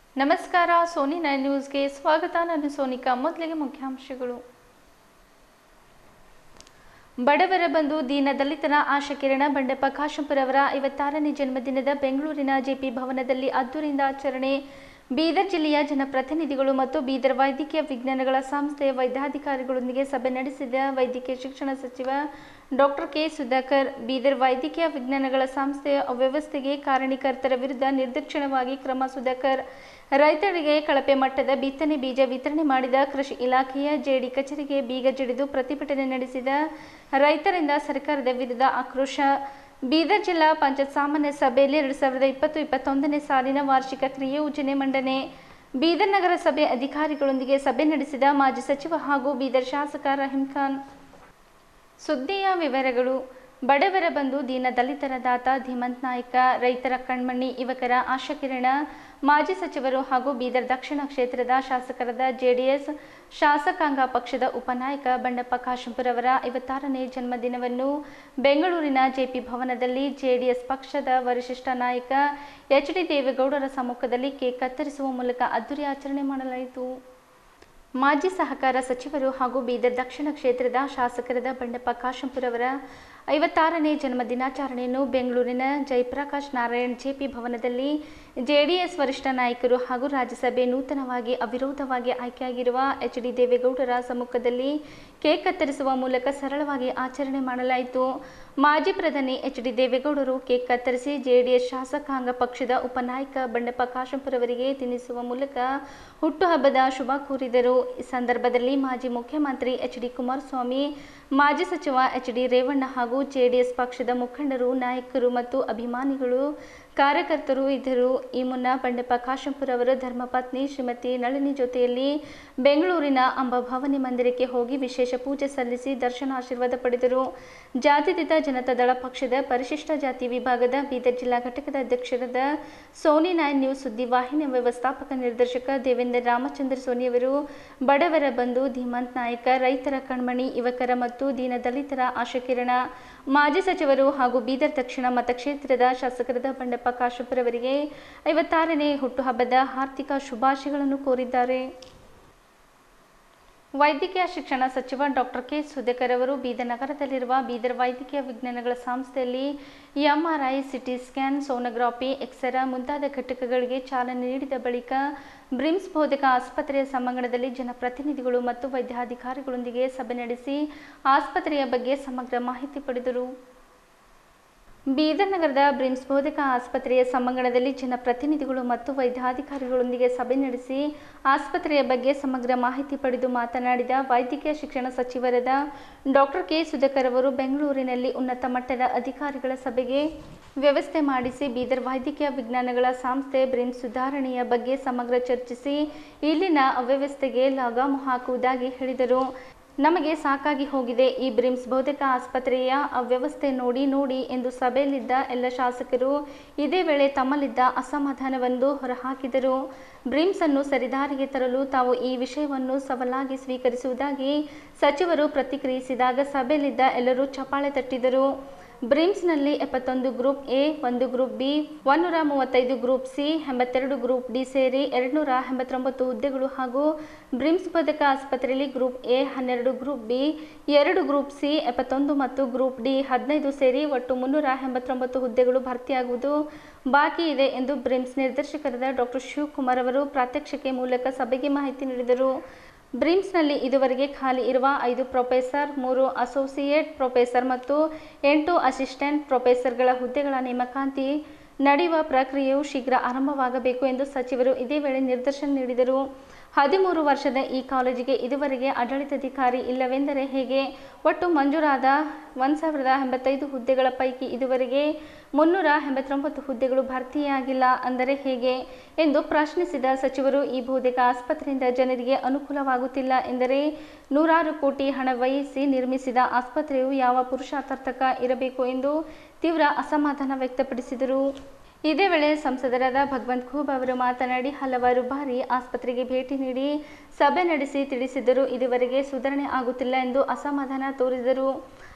ನಮಸ್ಕಾರ Sony nine ನ್ಯೂಸ್ಗೆ ಸ್ವಾಗತ ನಾನು ಸೋನಿಕಾ ಮೊದಲಿಗೆ ಮುಖ್ಯಾಂಶಗಳು ಬಡವರ ಬಂಧು ದೀನ ದಲಿತರ ಆಶಕಿರಣ ಬಂಡೆಪ್ಪ ಕಾಶಂಪುರವರ ಐವತ್ತಾರನೇ ಜನ್ಮದಿನದ ಬೆಂಗಳೂರಿನ ಜೆಪಿ ಭವನದಲ್ಲಿ ಅದ್ದೂರಿಂದ ಆಚರಣೆ ಬೀದರ್ ಜಿಲ್ಲೆಯ ಜನಪ್ರತಿನಿಧಿಗಳು ಮತ್ತು ಬೀದರ್ ವೈದ್ಯಕೀಯ ವಿಜ್ಞಾನಗಳ ಸಂಸ್ಥೆಯ ವೈದ್ಯಾಧಿಕಾರಿಗಳೊಂದಿಗೆ ಸಭೆ ನಡೆಸಿದ ವೈದ್ಯಕೀಯ ಶಿಕ್ಷಣ ಸಚಿವ ಡಾಕ್ಟರ್ ಕೆ ಸುಧಾಕರ್ ಬೀದರ್ ವೈದ್ಯಕೀಯ ವಿಜ್ಞಾನಗಳ ಸಂಸ್ಥೆಯ ಅವ್ಯವಸ್ಥೆಗೆ ಕಾರಣೀಕರ್ತರ ವಿರುದ್ಧ ನಿರ್ದಾಕ್ಷಿಣ್ಯವಾಗಿ ಕ್ರಮ ಸುಧಾಕರ್ ರೈತರಿಗೆ ಕಳಪೆ ಮಟ್ಟದ ಬಿತ್ತನೆ ಬೀಜ ವಿತರಣೆ ಮಾಡಿದ ಕೃಷಿ ಇಲಾಖೆಯ ಜೆಡಿ ಕಚೇರಿಗೆ ಬೀಗ ಜಡಿದು ಪ್ರತಿಭಟನೆ ನಡೆಸಿದ ರೈತರಿಂದ ಸರ್ಕಾರದ ವಿರುದ್ಧ ಆಕ್ರೋಶ ಬೀದರ್ ಜಿಲ್ಲಾ ಪಂಚಾಯತ್ ಸಾಮಾನ್ಯ ಸಭೆಯಲ್ಲಿ ಎರಡು ಸಾವಿರದ ಇಪ್ಪತ್ತು ಇಪ್ಪತ್ತೊಂದನೇ ಸಾಲಿನ ವಾರ್ಷಿಕ ಕ್ರಿಯೆ ಯೋಜನೆ ಮಂಡನೆ ಬೀದರ್ ನಗರಸಭೆ ಅಧಿಕಾರಿಗಳೊಂದಿಗೆ ಸಭೆ ನಡೆಸಿದ ಮಾಜಿ ಸಚಿವ ಹಾಗೂ ಬೀದರ್ ಶಾಸಕ ರಹೀಂ ಖಾನ್ ಸುದ್ದಿಯ ವಿವರಗಳು ಬಡವರ ಬಂಧು ದೀನ ದಲಿತರ ದಾತ ಧೀಮಂತ್ ನಾಯ್ಕ ರೈತರ ಕಣ್ಮಣಿ ಯುವಕರ ಆಶಾಕಿರಣ ಮಾಜಿ ಸಚಿವರು ಹಾಗೂ ಬೀದರ್ ದಕ್ಷಿಣ ಕ್ಷೇತ್ರದ ಶಾಸಕರಾದ ಜೆಡಿಎಸ್ ಶಾಸಕಾಂಗ ಪಕ್ಷದ ಉಪನಾಯಕ ಬಂಡಪ್ಪ ಕಾಶಂಪುರ್ ಅವರ ಐವತ್ತಾರನೇ ಜನ್ಮದಿನವನ್ನು ಬೆಂಗಳೂರಿನ ಜೆಪಿ ಭವನದಲ್ಲಿ ಜೆಡಿಎಸ್ ಪಕ್ಷದ ವರಿಷ್ಠ ನಾಯಕ ಎಚ್ ಡಿ ದೇವೇಗೌಡರ ಸಮ್ಮುಖದಲ್ಲಿ ಕೇಕ್ ಕತ್ತರಿಸುವ ಮೂಲಕ ಅದ್ದೂರಿ ಆಚರಣೆ ಮಾಡಲಾಯಿತು ಮಾಜಿ ಸಹಕಾರ ಸಚಿವರು ಹಾಗೂ ಬೀದರ್ ದಕ್ಷಿಣ ಕ್ಷೇತ್ರದ ಶಾಸಕರಾದ ಬಂಡಪ್ಪ ಕಾಶಂಪುರ್ ಅವರ ಐವತ್ತಾರನೇ ಜನ್ಮ ದಿನಾಚರಣೆಯನ್ನು ಬೆಂಗಳೂರಿನ ಜಯಪ್ರಕಾಶ್ ನಾರಾಯಣ್ ಜೆಪಿ ಭವನದಲ್ಲಿ ಜೆಡಿಎಸ್ ವರಿಷ್ಠ ನಾಯಕರು ಹಾಗೂ ರಾಜ್ಯಸಭೆ ನೂತನವಾಗಿ ಅವಿರೋಧವಾಗಿ ಆಯ್ಕೆಯಾಗಿರುವ ಎಚ್ ಡಿ ದೇವೇಗೌಡರ ಸಮ್ಮುಖದಲ್ಲಿ ಕೇಕ್ ಕತ್ತರಿಸುವ ಮೂಲಕ ಸರಳವಾಗಿ ಆಚರಣೆ ಮಾಡಲಾಯಿತು ಮಾಜಿ ಪ್ರಧಾನಿ ಎಚ್ ಡಿ ದೇವೇಗೌಡರು ಕೇಕ್ ಕತ್ತರಿಸಿ ಜೆಡಿಎಸ್ ಶಾಸಕಾಂಗ ಪಕ್ಷದ ಉಪನಾಯಕ ಬಂಡಪ್ಪ ಕಾಶಂಪುರ್ ಅವರಿಗೆ ತಿನ್ನಿಸುವ ಮೂಲಕ ಹುಟ್ಟುಹಬ್ಬದ ಶುಭ ಕೋರಿದರು ಈ ಸಂದರ್ಭದಲ್ಲಿ ಮಾಜಿ ಮುಖ್ಯಮಂತ್ರಿ ಎಚ್ ಡಿ ಕುಮಾರಸ್ವಾಮಿ ಮಾಜಿ ಸಚಿವ ಎಚ್ ಡಿ ರೇವಣ್ಣ ಹಾಗೂ ಜೆಡಿಎಸ್ ಪಕ್ಷದ ಮುಖಂಡರು ನಾಯಕರು ಮತ್ತು ಅಭಿಮಾನಿಗಳು ಕಾರ್ಯಕರ್ತರು ಇದ್ದರು ಈ ಮುನ್ನ ಬಂಡೆಪ್ಪ ಕಾಶಂಪುರ್ ಅವರು ಧರ್ಮಪತ್ನಿ ಶ್ರೀಮತಿ ನಳಿನಿ ಜೊತೆಯಲ್ಲಿ ಬೆಂಗಳೂರಿನ ಅಂಬಭವಾನಿ ಮಂದಿರಕ್ಕೆ ಹೋಗಿ ವಿಶೇಷ ಪೂಜೆ ಸಲ್ಲಿಸಿ ದರ್ಶನ ಆಶೀರ್ವಾದ ಪಡೆದರು ಜಾತ್ಯತೀತ ಜನತಾ ದಳ ಪಕ್ಷದ ಪರಿಶಿಷ್ಟ ಜಾತಿ ವಿಭಾಗದ ಬೀದರ್ ಜಿಲ್ಲಾ ಘಟಕದ ಅಧ್ಯಕ್ಷರಾದ ಸೋನಿ ನೈನ್ ನ್ಯೂಸ್ ಸುದ್ದಿವಾಹಿನಿಯ ವ್ಯವಸ್ಥಾಪಕ ನಿರ್ದೇಶಕ ದೇವೇಂದ್ರ ರಾಮಚಂದ್ರ ಸೋನಿಯವರು ಬಡವರ ಬಂಧು ಧೀಮಂತ್ ನಾಯಕ ರೈತರ ಕಣ್ಮಣಿ ಯುವಕರ ಮತ್ತು ದೀನ ದಲಿತರ ಆಶಕಿರಣ ಮಾಜಿ ಸಚಿವರು ಹಾಗೂ ಬೀದರ್ ದಕ್ಷಿಣ ಮತಕ್ಷೇತ್ರದ ಶಾಸಕರಾದ ಬಂಡಪ್ಪ ಕಾಶಂಪುರ್ ಅವರಿಗೆ ಐವತ್ತಾರನೇ ಹುಟ್ಟುಹಬ್ಬದ ಆರ್ಥಿಕ ಶುಭಾಶಯಗಳನ್ನು ಕೋರಿದ್ದಾರೆ ವೈದ್ಯಕೀಯ ಶಿಕ್ಷಣ ಸಚಿವ ಡಾಕ್ಟರ್ ಕೆ ಸುಧಾಕರ್ ಅವರು ಬೀದರ್ ನಗರದಲ್ಲಿರುವ ಬೀದರ್ ವೈದ್ಯಕೀಯ ವಿಜ್ಞಾನಗಳ ಸಂಸ್ಥೆಯಲ್ಲಿ MRI CT scan sonography X ray ಮುಂತಾದ ಘಟಕಗಳಿಗೆ ಚಾಲನೆ ನೀಡಿದ ಬಳಿಕ ಬ್ರಿಮ್ಸ್ ಬೋಧಕ ಆಸ್ಪತ್ರೆಯ ಸಭಾಂಗಣದಲ್ಲಿ ಜನಪ್ರತಿನಿಧಿಗಳು ಮತ್ತು ವೈದ್ಯಾಧಿಕಾರಿಗಳೊಂದಿಗೆ ಸಭೆ ನಡೆಸಿ ಆಸ್ಪತ್ರೆಯ ಬಗ್ಗೆ ಸಮಗ್ರ ಮಾಹಿತಿ ಪಡೆದರು ಬೀದರ್ ನಗರದ ಬ್ರಿಮ್ಸ್ ಬೋಧಕ ಆಸ್ಪತ್ರೆಯ ಸಭಾಂಗಣದಲ್ಲಿ ಜನಪ್ರತಿನಿಧಿಗಳು ಮತ್ತು ವೈದ್ಯಾಧಿಕಾರಿಗಳೊಂದಿಗೆ ಸಭೆ ನಡೆಸಿ ಆಸ್ಪತ್ರೆಯ ಬಗ್ಗೆ ಸಮಗ್ರ ಮಾಹಿತಿ ಪಡೆದು ಮಾತನಾಡಿದ ವೈದ್ಯಕೀಯ ಶಿಕ್ಷಣ ಸಚಿವರಾದ ಡಾಕ್ಟರ್ ಕೆ ಸುಧಾಕರ್ ಅವರು ಬೆಂಗಳೂರಿನಲ್ಲಿ ಉನ್ನತ ಮಟ್ಟದ ಅಧಿಕಾರಿಗಳ ಸಭೆಗೆ ವ್ಯವಸ್ಥೆ ಮಾಡಿಸಿ ಬೀದರ್ ವೈದ್ಯಕೀಯ ವಿಜ್ಞಾನಗಳ ಸಂಸ್ಥೆ ಬ್ರಿಮ್ಸ್ ಸುಧಾರಣೆಯ ಬಗ್ಗೆ ಸಮಗ್ರ ಚರ್ಚಿಸಿ ಇಲ್ಲಿನ ಅವ್ಯವಸ್ಥೆಗೆ ಲಗಾಮು ಹಾಕುವುದಾಗಿ ಹೇಳಿದರು ನಮಗೆ ಸಾಕಾಗಿ ಹೋಗಿದೆ ಈ ಬ್ರಿಮ್ಸ್ ಬೋಧಕ ಆಸ್ಪತ್ರೆಯ ಅವ್ಯವಸ್ಥೆ ನೋಡಿ ನೋಡಿ ಎಂದು ಸಭೆಯಲ್ಲಿದ್ದ ಎಲ್ಲ ಶಾಸಕರು ಇದೇ ವೇಳೆ ತಮ್ಮಲ್ಲಿದ್ದ ಅಸಮಾಧಾನವೆಂದು ಹೊರಹಾಕಿದರು ಬ್ರಿಮ್ಸ್ ಅನ್ನು ಸರಿದಾರಿಗೆ ತರಲು ತಾವು ಈ ವಿಷಯವನ್ನು ಸವಾಲಾಗಿ ಸ್ವೀಕರಿಸುವುದಾಗಿ ಸಚಿವರು ಪ್ರತಿಕ್ರಿಯಿಸಿದಾಗ ಸಭೆಯಲ್ಲಿದ್ದ ಎಲ್ಲರೂ ಚಪ್ಪಾಳೆ ತಟ್ಟಿದರು ಬ್ರಿಮ್ಸ್ನಲ್ಲಿ ಎಪ್ಪತ್ತೊಂದು ಗ್ರೂಪ್ ಎ ಒಂದು ಗ್ರೂಪ್ ಬಿ ಒಂದೂರ ಮೂವತ್ತೈದು ಗ್ರೂಪ್ ಸಿ ಎಂಬತ್ತೆರಡು ಗ್ರೂಪ್ ಡಿ ಸೇರಿ ಎರಡುನೂರ ಎಂಬತ್ತೊಂಬತ್ತು ಹುದ್ದೆಗಳು ಹಾಗೂ ಬ್ರಿಮ್ಸ್ ಬೋಧಕ ಆಸ್ಪತ್ರೆಯಲ್ಲಿ ಗ್ರೂಪ್ ಎ ಹನ್ನೆರಡು ಗ್ರೂಪ್ ಬಿ ಎರಡು ಗ್ರೂಪ್ ಸಿ ಎಪ್ಪತ್ತೊಂದು ಮತ್ತು ಗ್ರೂಪ್ ಡಿ ಹದಿನೈದು ಸೇರಿ ಒಟ್ಟು ಮುನ್ನೂರ ಎಂಬತ್ತೊಂಬತ್ತು ಹುದ್ದೆಗಳು ಭರ್ತಿಯಾಗುವುದು ಬಾಕಿ ಇದೆ ಎಂದು ಬ್ರಿಮ್ಸ್ ನಿರ್ದೇಶಕರಾದ ಡಾಕ್ಟರ್ ಶಿವಕುಮಾರ್ ಅವರು ಪ್ರಾತ್ಯಕ್ಷಿಕೆ ಮೂಲಕ ಸಭೆಗೆ ಮಾಹಿತಿ ನೀಡಿದರು ಬ್ರಿಮ್ಸ್ನಲ್ಲಿ ಇದುವರೆಗೆ ಖಾಲಿ ಇರುವ ಐದು ಪ್ರೊಫೆಸರ್ ಮೂರು ಅಸೋಸಿಯೇಟ್ ಪ್ರೊಫೆಸರ್ ಮತ್ತು ಎಂಟು ಅಸಿಸ್ಟೆಂಟ್ ಪ್ರೊಫೆಸರ್ಗಳ ಹುದ್ದೆಗಳ ನೇಮಕಾತಿ ನಡೆಯುವ ಪ್ರಕ್ರಿಯೆಯು ಶೀಘ್ರ ಆರಂಭವಾಗಬೇಕು ಎಂದು ಸಚಿವರು ಇದೇ ವೇಳೆ ನಿರ್ದೇಶನ ನೀಡಿದರು ಹದಿಮೂರು ವರ್ಷದ ಈ ಕಾಲೇಜಿಗೆ ಇದುವರೆಗೆ ಆಡಳಿತಾಧಿಕಾರಿ ಇಲ್ಲವೆಂದರೆ ಹೇಗೆ ಒಟ್ಟು ಮಂಜೂರಾದ ಒಂದು ಸಾವಿರದ ಎಂಬತ್ತೈದು ಹುದ್ದೆಗಳ ಪೈಕಿ ಇದುವರೆಗೆ ಮುನ್ನೂರ ಎಂಬತ್ತೊಂಬತ್ತು ಹುದ್ದೆಗಳು ಭರ್ತಿಯಾಗಿಲ್ಲ ಅಂದರೆ ಹೇಗೆ ಎಂದು ಪ್ರಶ್ನಿಸಿದ ಸಚಿವರು ಈ ಬೋಧಕ ಆಸ್ಪತ್ರೆಯಿಂದ ಜನರಿಗೆ ಅನುಕೂಲವಾಗುತ್ತಿಲ್ಲ ಎಂದರೆ ನೂರಾರು ಕೋಟಿ ಹಣ ವ್ಯಯಿಸಿ ನಿರ್ಮಿಸಿದ ಆಸ್ಪತ್ರೆಯು ಯಾವ ಪುರುಷಾರ್ಥಕ ಇರಬೇಕು ಎಂದು ತೀವ್ರ ಅಸಮಾಧಾನ ವ್ಯಕ್ತಪಡಿಸಿದರು ಇದೇ ವೇಳೆ ಸಂಸದರಾದ ಭಗವಂತ್ ಖೂಬ್ ಅವರು ಮಾತನಾಡಿ ಹಲವಾರು ಬಾರಿ ಆಸ್ಪತ್ರೆಗೆ ಭೇಟಿ ನೀಡಿ ಸಭೆ ನಡೆಸಿ ತಿಳಿಸಿದರೂ ಇದುವರೆಗೆ ಸುಧಾರಣೆ ಆಗುತ್ತಿಲ್ಲ ಎಂದು ಅಸಮಾಧಾನ ತೋರಿದರು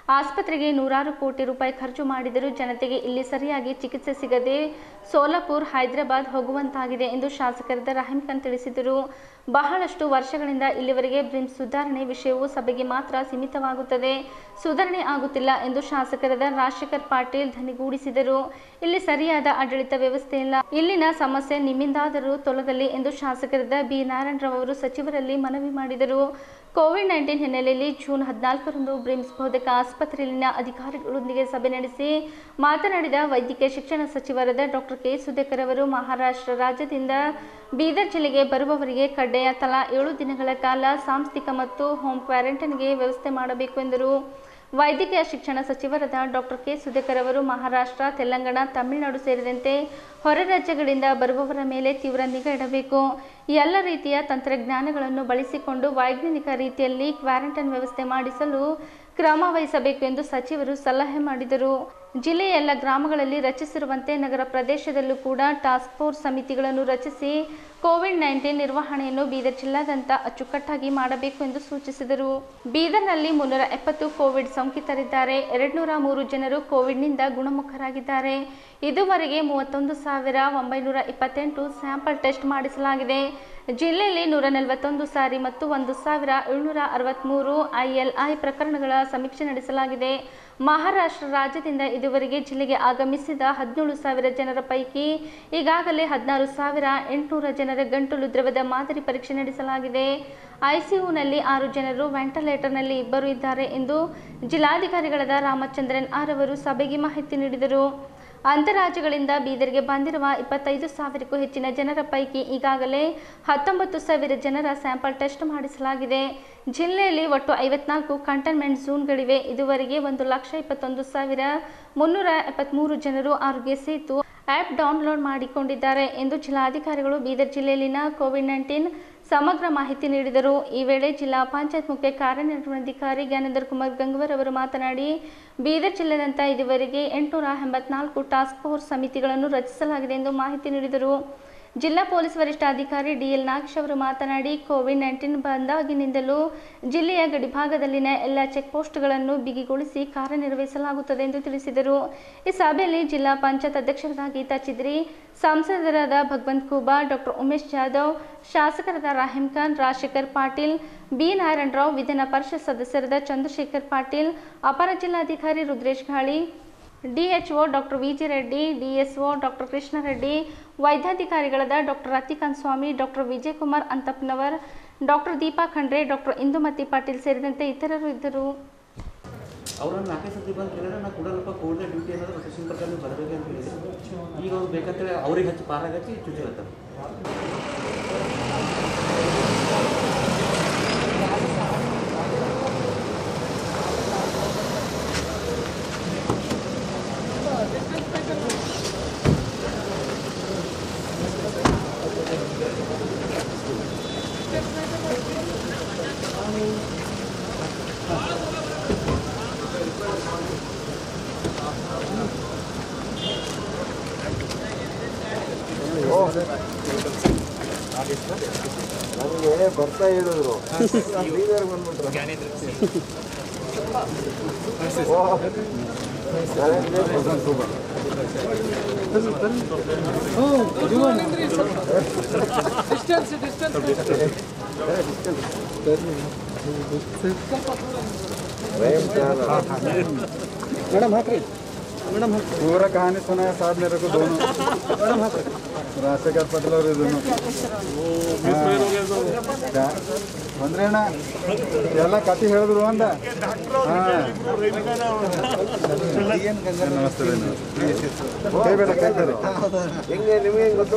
ಆಸ್ಪತ್ರೆಗೆ ನೂರಾರು ಕೋಟಿ ರೂಪಾಯಿ ಖರ್ಚು ಮಾಡಿದರೂ ಜನತೆಗೆ ಇಲ್ಲಿ ಸರಿಯಾಗಿ ಚಿಕಿತ್ಸೆ ಸಿಗದೆ ಸೋಲಾಪುರ್ ಹೈದರಾಬಾದ್ ಹೋಗುವಂತಾಗಿದೆ ಎಂದು ಶಾಸಕರಾದ ರಹೀಂ ಖಾನ್ ತಿಳಿಸಿದರು ಬಹಳಷ್ಟು ವರ್ಷಗಳಿಂದ ಇಲ್ಲಿವರೆಗೆ ಬ್ರಿಮ್ಸ್ ಸುಧಾರಣೆ ವಿಷಯವು ಸಭೆಗೆ ಮಾತ್ರ ಸೀಮಿತವಾಗುತ್ತದೆ ಸುಧಾರಣೆ ಆಗುತ್ತಿಲ್ಲ ಎಂದು ಶಾಸಕರಾದ ರಾಜಶೇಖರ್ ಪಾಟೀಲ್ ಧನಿಗೂಡಿಸಿದರು ಇಲ್ಲಿ ಸರಿಯಾದ ಆಡಳಿತ ವ್ಯವಸ್ಥೆ ಇಲ್ಲ ಇಲ್ಲಿನ ಸಮಸ್ಯೆ ನಿಮ್ಮಿಂದಾದರೂ ತೊಲಗಲಿ ಎಂದು ಶಾಸಕರಾದ ಬಿ ನಾರಾಯಣರಾವ್ ಅವರು ಸಚಿವರಲ್ಲಿ ಮನವಿ ಮಾಡಿದರು ಕೋವಿಡ್ ನೈನ್ಟೀನ್ ಹಿನ್ನೆಲೆಯಲ್ಲಿ ಜೂನ್ ಹದಿನಾಲ್ಕರಂದು ಬ್ರಿಮ್ಸ್ ಬೋಧಕ ಆಸ್ಪತ್ರೆಯಲ್ಲಿನ ಅಧಿಕಾರಿಗಳೊಂದಿಗೆ ಸಭೆ ನಡೆಸಿ ಮಾತನಾಡಿದ ವೈದ್ಯಕೀಯ ಶಿಕ್ಷಣ ಸಚಿವರಾದ ಡಾಕ್ಟರ್ ಕೆ ಸುಧಾಕರ್ ಅವರು ಮಹಾರಾಷ್ಟ್ರ ರಾಜ್ಯದಿಂದ ಬೀದರ್ ಜಿಲ್ಲೆಗೆ ಬರುವವರಿಗೆ ಕಡ್ಡಾಯ ತಲಾ ಏಳು ದಿನಗಳ ಕಾಲ ಸಾಂಸ್ಥಿಕ ಮತ್ತು ಹೋಮ್ ಕ್ವಾರಂಟೈನ್ಗೆ ವ್ಯವಸ್ಥೆ ಮಾಡಬೇಕು ಎಂದರು ವೈದ್ಯಕೀಯ ಶಿಕ್ಷಣ ಸಚಿವರಾದ ಡಾಕ್ಟರ್ ಕೆ ಸುಧಾಕರ್ ಅವರು ಮಹಾರಾಷ್ಟ್ರ ತೆಲಂಗಾಣ ತಮಿಳುನಾಡು ಸೇರಿದಂತೆ ಹೊರ ರಾಜ್ಯಗಳಿಂದ ಬರುವವರ ಮೇಲೆ ತೀವ್ರ ನಿಗಾ ಇಡಬೇಕು ಎಲ್ಲ ರೀತಿಯ ತಂತ್ರಜ್ಞಾನಗಳನ್ನು ಬಳಸಿಕೊಂಡು ವೈಜ್ಞಾನಿಕ ರೀತಿಯಲ್ಲಿ ಕ್ವಾರಂಟೈನ್ ವ್ಯವಸ್ಥೆ ಮಾಡಿಸಲು ಕ್ರಮ ವಹಿಸಬೇಕು ಎಂದು ಸಚಿವರು ಸಲಹೆ ಮಾಡಿದರು ಜಿಲ್ಲೆಯ ಎಲ್ಲ ಗ್ರಾಮಗಳಲ್ಲಿ ರಚಿಸಿರುವಂತೆ ನಗರ ಪ್ರದೇಶದಲ್ಲೂ ಕೂಡ ಟಾಸ್ಕ್ ಫೋರ್ಸ್ ಸಮಿತಿಗಳನ್ನು ರಚಿಸಿ ಕೋವಿಡ್ ನೈನ್ಟೀನ್ ನಿರ್ವಹಣೆಯನ್ನು ಬೀದರ್ ಜಿಲ್ಲಾದ್ಯಂತ ಅಚ್ಚುಕಟ್ಟಾಗಿ ಮಾಡಬೇಕು ಎಂದು ಸೂಚಿಸಿದರು ಬೀದರ್ನಲ್ಲಿ ಮುನ್ನೂರ ಎಪ್ಪತ್ತು ಕೋವಿಡ್ ಸೋಂಕಿತರಿದ್ದಾರೆ ಎರಡ್ನೂರ ಮೂರು ಜನರು ಕೋವಿಡ್ನಿಂದ ಗುಣಮುಖರಾಗಿದ್ದಾರೆ ಇದುವರೆಗೆ ಮೂವತ್ತೊಂದು ಸಾವಿರ ಒಂಬೈನೂರ ಇಪ್ಪತ್ತೆಂಟು ಸ್ಯಾಂಪಲ್ ಟೆಸ್ಟ್ ಮಾಡಿಸಲಾಗಿದೆ ಜಿಲ್ಲೆಯಲ್ಲಿ ನೂರ ನಲವತ್ತೊಂದು ಸಾರಿ ಮತ್ತು ಒಂದು ಸಾವಿರ ಏಳ್ನೂರ ಅರವತ್ತ್ಮೂರು ಐಎಲ್ಐ ಪ್ರಕರಣಗಳ ಸಮೀಕ್ಷೆ ನಡೆಸಲಾಗಿದೆ ಮಹಾರಾಷ್ಟ್ರ ರಾಜ್ಯದಿಂದ ಇದುವರೆಗೆ ಜಿಲ್ಲೆಗೆ ಆಗಮಿಸಿದ ಹದಿನೇಳು ಸಾವಿರ ಜನರ ಪೈಕಿ ಈಗಾಗಲೇ ಹದಿನಾರು ಸಾವಿರ ಎಂಟುನೂರ ಜನರ ಗಂಟಲು ದ್ರವದ ಮಾದರಿ ಪರೀಕ್ಷೆ ನಡೆಸಲಾಗಿದೆ ಐಸಿಯುನಲ್ಲಿ ಆರು ಜನರು ವೆಂಟಿಲೇಟರ್ನಲ್ಲಿ ಇಬ್ಬರು ಇದ್ದಾರೆ ಎಂದು ಜಿಲ್ಲಾಧಿಕಾರಿಗಳಾದ ರಾಮಚಂದ್ರನ್ ಆರ್ ಅವರು ಸಭೆಗೆ ಮಾಹಿತಿ ನೀಡಿದರು ಅಂತರಾಜ್ಯಗಳಿಂದ ಬೀದರ್ಗೆ ಬಂದಿರುವ ಇಪ್ಪತ್ತೈದು ಸಾವಿರಕ್ಕೂ ಹೆಚ್ಚಿನ ಜನರ ಪೈಕಿ ಈಗಾಗಲೇ ಹತ್ತೊಂಬತ್ತು ಸಾವಿರ ಜನರ ಸ್ಯಾಂಪಲ್ ಟೆಸ್ಟ್ ಮಾಡಿಸಲಾಗಿದೆ ಜಿಲ್ಲೆಯಲ್ಲಿ ಒಟ್ಟು ಐವತ್ನಾಲ್ಕು ಕಂಟೈನ್ಮೆಂಟ್ ಝೋನ್ಗಳಿವೆ ಇದುವರೆಗೆ ಒಂದು ಲಕ್ಷ ಇಪ್ಪತ್ತೊಂದು ಸಾವಿರ ಮುನ್ನೂರ ಎಪ್ಪತ್ತ್ಮೂರು ಜನರು ಆರೋಗ್ಯ ಸೇತು ಆ್ಯಪ್ ಡೌನ್ಲೋಡ್ ಮಾಡಿಕೊಂಡಿದ್ದಾರೆ ಎಂದು ಜಿಲ್ಲಾಧಿಕಾರಿಗಳು ಬೀದರ್ ಜಿಲ್ಲೆಯಲ್ಲಿನ ಕೋವಿಡ್ ನೈನ್ಟೀನ್ ಸಮಗ್ರ ಮಾಹಿತಿ ನೀಡಿದರು ಈ ವೇಳೆ ಜಿಲ್ಲಾ ಪಂಚಾಯತ್ ಮುಖ್ಯ ಕಾರ್ಯನಿರ್ವಹಣಾಧಿಕಾರಿ ಜ್ಞಾನೇಂದ್ರ ಕುಮಾರ್ ಗಂಗವರ್ ಅವರು ಮಾತನಾಡಿ ಬೀದರ್ ಜಿಲ್ಲೆದಂತ ಇದುವರೆಗೆ ಎಂಟುನೂರ ಎಂಬತ್ನಾಲ್ಕು ಟಾಸ್ಕ್ ಫೋರ್ಸ್ ಸಮಿತಿಗಳನ್ನು ರಚಿಸಲಾಗಿದೆ ಎಂದು ಮಾಹಿತಿ ನೀಡಿದರು ಜಿಲ್ಲಾ ಪೊಲೀಸ್ ವರಿಷ್ಠಾಧಿಕಾರಿ ಡಿಎಲ್ ನಾಗೇಶ್ ಅವರು ಮಾತನಾಡಿ ಕೋವಿಡ್ ನೈನ್ಟೀನ್ ಬಂದಾಗಿನಿಂದಲೂ ಜಿಲ್ಲೆಯ ಗಡಿಭಾಗದಲ್ಲಿನ ಎಲ್ಲ ಚೆಕ್ ಪೋಸ್ಟ್ಗಳನ್ನು ಬಿಗಿಗೊಳಿಸಿ ಕಾರ್ಯನಿರ್ವಹಿಸಲಾಗುತ್ತದೆ ಎಂದು ತಿಳಿಸಿದರು ಈ ಸಭೆಯಲ್ಲಿ ಜಿಲ್ಲಾ ಪಂಚಾಯತ್ ಅಧ್ಯಕ್ಷರಾದ ಗೀತಾ ಚಿದ್ರಿ ಸಂಸದರಾದ ಭಗವಂತ್ ಖೂಬಾ ಡಾಕ್ಟರ್ ಉಮೇಶ್ ಜಾಧವ್ ಶಾಸಕರಾದ ರಾಹಿಂ ಖಾನ್ ರಾಜಶೇಖರ್ ಪಾಟೀಲ್ ಬಿ ನಾರಾಯಣರಾವ್ ವಿಧಾನ ಪರಿಷತ್ ಸದಸ್ಯರಾದ ಚಂದ್ರಶೇಖರ್ ಪಾಟೀಲ್ ಅಪರ ಜಿಲ್ಲಾಧಿಕಾರಿ Rudresh Ghali DHO doctor V G Reddy DSO doctor Krishnareddy ವೈದ್ಯಾಧಿಕಾರಿಗಳಾದ doctor Ratikant Swami doctor Vijayakumar Antappanavar doctor Deepa Khandre doctor Indumati Patil ಸೇರಿದಂತೆ ಇತರರು ಇದ್ದರು ಅವ್ರನ್ನ ನಾಲ್ಕೈದು ಸತಿ ಬಂದು ಕೇಳಿದ್ರೆ ನಾ ಕೊಡಲ್ಲಪ್ಪ ಕೋವಿಡ್ ಡ್ಯೂಟಿ ಏನಾದರೂ ಸೆಷನ್ ಪ್ರಕಾರ ನೀವು ಬರಬೇಕು ಅಂತ ಹೇಳಿದ್ರು ಈಗ ಅವ್ರು ಬೇಕಂತೇಳಿ ಅವ್ರಿಗೆ ಹಚ್ಚಿ ಪಾರಾಗ ಹಚ್ಚಿ ಚುಚ್ಚಿ ಹೇಳ್ತಾರೆ ನನಗೆ ಬರ್ತಾ ಹೇಳಿದ್ರು ಬೀದರ್ ಬಂದ್ಬಿಟ್ರು ಓ मैडम हाथ मैडम पूरा कहानी सुना है साहब मेरे को दोनों मैडम हाथ राजशेखर पटेल और ये दोनों क्या? ಬಂದ್ರೆ ಅಣ್ಣ ಎಲ್ಲ ಕತೆ ಹೇಳಿದ್ರು ಅಂದ ಹಾ ನಮಸ್ತೆ ರೀ, ನಮಸ್ತೆ ಕೈ ಬೇಡ ಕೈ ಬೇಡ ಹೆಂಗೆ ನಿಮ್ಗೆ ಹೆಂಗ್ ಗೊತ್ತು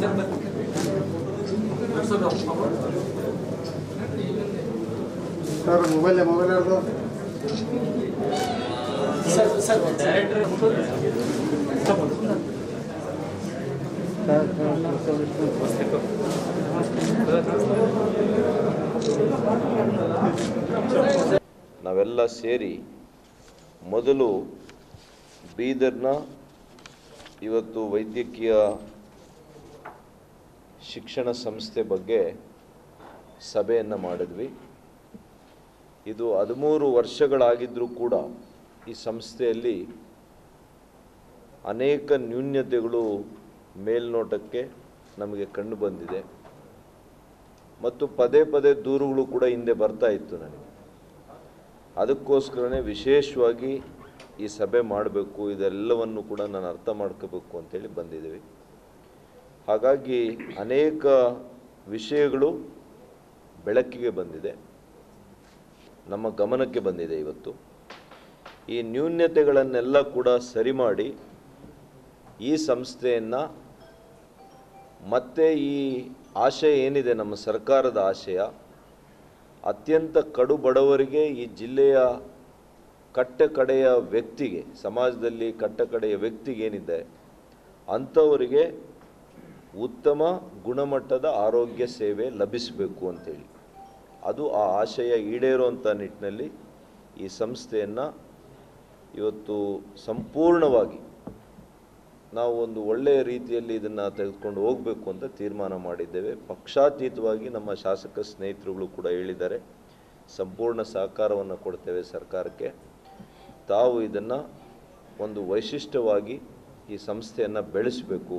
ಸರ್ ಮೊಬೈಲ್ ಮೊಬೈಲ್ ಯಾರ್ದು ನಾವೆಲ್ಲ ಸೇರಿ ಮೊದಲು ಬೀದರ್ನ ಇವತ್ತು ವೈದ್ಯಕೀಯ ಶಿಕ್ಷಣ ಸಂಸ್ಥೆ ಬಗ್ಗೆ ಸಭೆಯನ್ನು ಮಾಡಿದ್ವಿ ಇದು ಹದಿಮೂರು ವರ್ಷಗಳಾಗಿದ್ದರೂ ಕೂಡ ಈ ಸಂಸ್ಥೆಯಲ್ಲಿ ಅನೇಕ ನ್ಯೂನ್ಯತೆಗಳು ಮೇಲ್ನೋಟಕ್ಕೆ ನಮಗೆ ಕಂಡು ಬಂದಿದೆ ಮತ್ತು ಪದೇ ಪದೇ ದೂರುಗಳು ಕೂಡ ಹಿಂದೆ ಬರ್ತಾ ಇತ್ತು ನನಗೆ ಅದಕ್ಕೋಸ್ಕರನೇ ವಿಶೇಷವಾಗಿ ಈ ಸಭೆ ಮಾಡಬೇಕು ಇದೆಲ್ಲವನ್ನು ಕೂಡ ನಾನು ಅರ್ಥ ಮಾಡ್ಕೋಬೇಕು ಅಂತೇಳಿ ಬಂದಿದ್ದೀವಿ ಹಾಗಾಗಿ ಅನೇಕ ವಿಷಯಗಳು ಬೆಳಕಿಗೆ ಬಂದಿದೆ ನಮ್ಮ ಗಮನಕ್ಕೆ ಬಂದಿದೆ ಇವತ್ತು ಈ ನ್ಯೂನ್ಯತೆಗಳನ್ನೆಲ್ಲ ಕೂಡ ಸರಿ ಮಾಡಿ ಈ ಸಂಸ್ಥೆಯನ್ನು ಮತ್ತೆ ಈ ಆಶಯ ಏನಿದೆ ನಮ್ಮ ಸರ್ಕಾರದ ಆಶಯ ಅತ್ಯಂತ ಕಡು ಬಡವರಿಗೆ ಈ ಜಿಲ್ಲೆಯ ಕಟ್ಟ ಕಡೆಯ ವ್ಯಕ್ತಿಗೆ ಸಮಾಜದಲ್ಲಿ ಕಟ್ಟ ಕಡೆಯ ವ್ಯಕ್ತಿಗೆ ಏನಿದೆ ಅಂಥವರಿಗೆ ಉತ್ತಮ ಗುಣಮಟ್ಟದ ಆರೋಗ್ಯ ಸೇವೆ ಲಭಿಸಬೇಕು ಅಂತೇಳಿ ಅದು ಆ ಆಶಯ ಈಡೇರುವಂಥ ನಿಟ್ಟಿನಲ್ಲಿ ಈ ಸಂಸ್ಥೆಯನ್ನು ಇವತ್ತು ಸಂಪೂರ್ಣವಾಗಿ ನಾವು ಒಂದು ಒಳ್ಳೆಯ ರೀತಿಯಲ್ಲಿ ಇದನ್ನು ತೆಗೆದುಕೊಂಡು ಹೋಗಬೇಕು ಅಂತ ತೀರ್ಮಾನ ಮಾಡಿದ್ದೇವೆ ಪಕ್ಷಾತೀತವಾಗಿ ನಮ್ಮ ಶಾಸಕ ಸ್ನೇಹಿತರುಗಳು ಕೂಡ ಹೇಳಿದ್ದಾರೆ ಸಂಪೂರ್ಣ ಸಹಕಾರವನ್ನು ಕೊಡ್ತೇವೆ ಸರ್ಕಾರಕ್ಕೆ ತಾವು ಇದನ್ನು ಒಂದು ವೈಶಿಷ್ಟ್ಯವಾಗಿ ಈ ಸಂಸ್ಥೆಯನ್ನು ಬೆಳೆಸಬೇಕು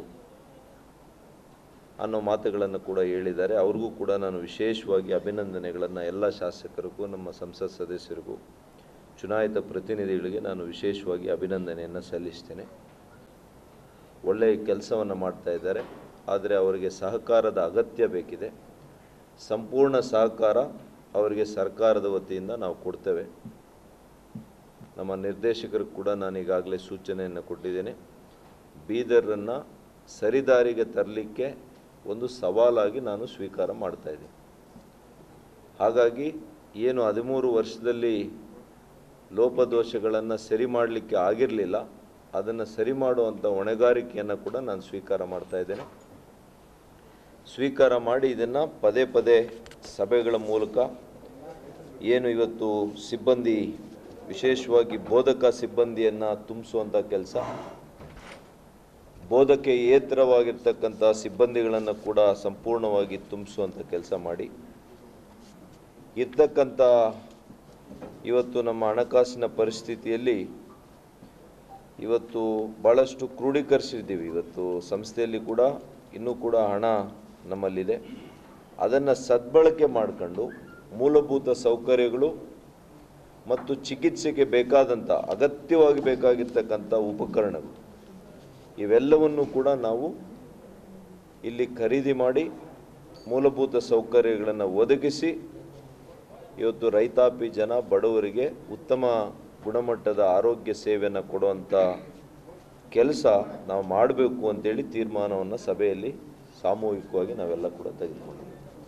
ಅನ್ನೋ ಮಾತುಗಳನ್ನು ಕೂಡ ಹೇಳಿದ್ದಾರೆ ಅವ್ರಿಗೂ ಕೂಡ ನಾನು ವಿಶೇಷವಾಗಿ ಅಭಿನಂದನೆಗಳನ್ನು ಎಲ್ಲ ಶಾಸಕರಿಗೂ ನಮ್ಮ ಸಂಸತ್ ಸದಸ್ಯರಿಗೂ ಚುನಾಯಿತ ಪ್ರತಿನಿಧಿಗಳಿಗೆ ನಾನು ವಿಶೇಷವಾಗಿ ಅಭಿನಂದನೆಯನ್ನು ಸಲ್ಲಿಸ್ತೇನೆ ಒಳ್ಳೆಯ ಕೆಲಸವನ್ನು ಮಾಡ್ತಾ ಇದ್ದಾರೆ ಆದರೆ ಅವರಿಗೆ ಸಹಕಾರದ ಅಗತ್ಯ ಬೇಕಿದೆ ಸಂಪೂರ್ಣ ಸಹಕಾರ ಅವರಿಗೆ ಸರ್ಕಾರದ ವತಿಯಿಂದ ನಾವು ಕೊಡ್ತೇವೆ ನಮ್ಮ ನಿರ್ದೇಶಕರು ಕೂಡ ನಾನು ಈಗಾಗಲೇ ಸೂಚನೆಯನ್ನು ಕೊಟ್ಟಿದ್ದೇನೆ ಬೀದರನ್ನು ಸರಿದಾರಿಗೆ ತರಲಿಕ್ಕೆ ಒಂದು ಸವಾಲಾಗಿ ನಾನು ಸ್ವೀಕಾರ ಮಾಡ್ತಾ ಇದ್ದೀನಿ ಹಾಗಾಗಿ ಏನು ಹದಿಮೂರು ವರ್ಷದಲ್ಲಿ ಲೋಪದೋಷಗಳನ್ನು ಸರಿ ಮಾಡಲಿಕ್ಕೆ ಆಗಿರಲಿಲ್ಲ ಅದನ್ನು ಸರಿ ಮಾಡುವಂಥ ಹೊಣೆಗಾರಿಕೆಯನ್ನು ಕೂಡ ನಾನು ಸ್ವೀಕಾರ ಮಾಡ್ತಾ ಇದ್ದೇನೆ ಸ್ವೀಕಾರ ಮಾಡಿ ಇದನ್ನು ಪದೇ ಪದೇ ಸಭೆಗಳ ಮೂಲಕ ಏನು ಇವತ್ತು ಸಿಬ್ಬಂದಿ ವಿಶೇಷವಾಗಿ ಬೋಧಕ ಸಿಬ್ಬಂದಿಯನ್ನು ತುಂಬಿಸುವಂಥ ಕೆಲಸ ಬೋಧಕೆಯೇತರವಾಗಿರ್ತಕ್ಕಂಥ ಸಿಬ್ಬಂದಿಗಳನ್ನು ಕೂಡ ಸಂಪೂರ್ಣವಾಗಿ ತುಂಬಿಸುವಂಥ ಕೆಲಸ ಮಾಡಿ ಇರ್ತಕ್ಕಂಥ ಇವತ್ತು ನಮ್ಮ ಹಣಕಾಸಿನ ಪರಿಸ್ಥಿತಿಯಲ್ಲಿ ಇವತ್ತು ಭಾಳಷ್ಟು ಕ್ರೋಢೀಕರಿಸಿದ್ದೀವಿ ಇವತ್ತು ಸಂಸ್ಥೆಯಲ್ಲಿ ಕೂಡ ಇನ್ನೂ ಕೂಡ ಹಣ ನಮ್ಮಲ್ಲಿದೆ ಅದನ್ನು ಸದ್ಬಳಕೆ ಮಾಡಿಕೊಂಡು ಮೂಲಭೂತ ಸೌಕರ್ಯಗಳು ಮತ್ತು ಚಿಕಿತ್ಸೆಗೆ ಬೇಕಾದಂಥ ಅಗತ್ಯವಾಗಿ ಬೇಕಾಗಿರ್ತಕ್ಕಂಥ ಉಪಕರಣಗಳು ಇವೆಲ್ಲವನ್ನು ಕೂಡ ನಾವು ಇಲ್ಲಿ ಖರೀದಿ ಮಾಡಿ ಮೂಲಭೂತ ಸೌಕರ್ಯಗಳನ್ನು ಒದಗಿಸಿ ಇವತ್ತು ರೈತಾಪಿ ಜನ ಬಡವರಿಗೆ ಉತ್ತಮ ಗುಣಮಟ್ಟದ ಆರೋಗ್ಯ ಸೇವೆಯನ್ನು ಕೊಡುವಂಥ ಕೆಲಸ ನಾವು ಮಾಡಬೇಕು ಅಂತೇಳಿ ತೀರ್ಮಾನವನ್ನು ಸಭೆಯಲ್ಲಿ ಸಾಮೂಹಿಕವಾಗಿ ನಾವೆಲ್ಲ ಕೂಡ ತೆಗೆದುಕೊಂಡಿದ್ದೀವಿ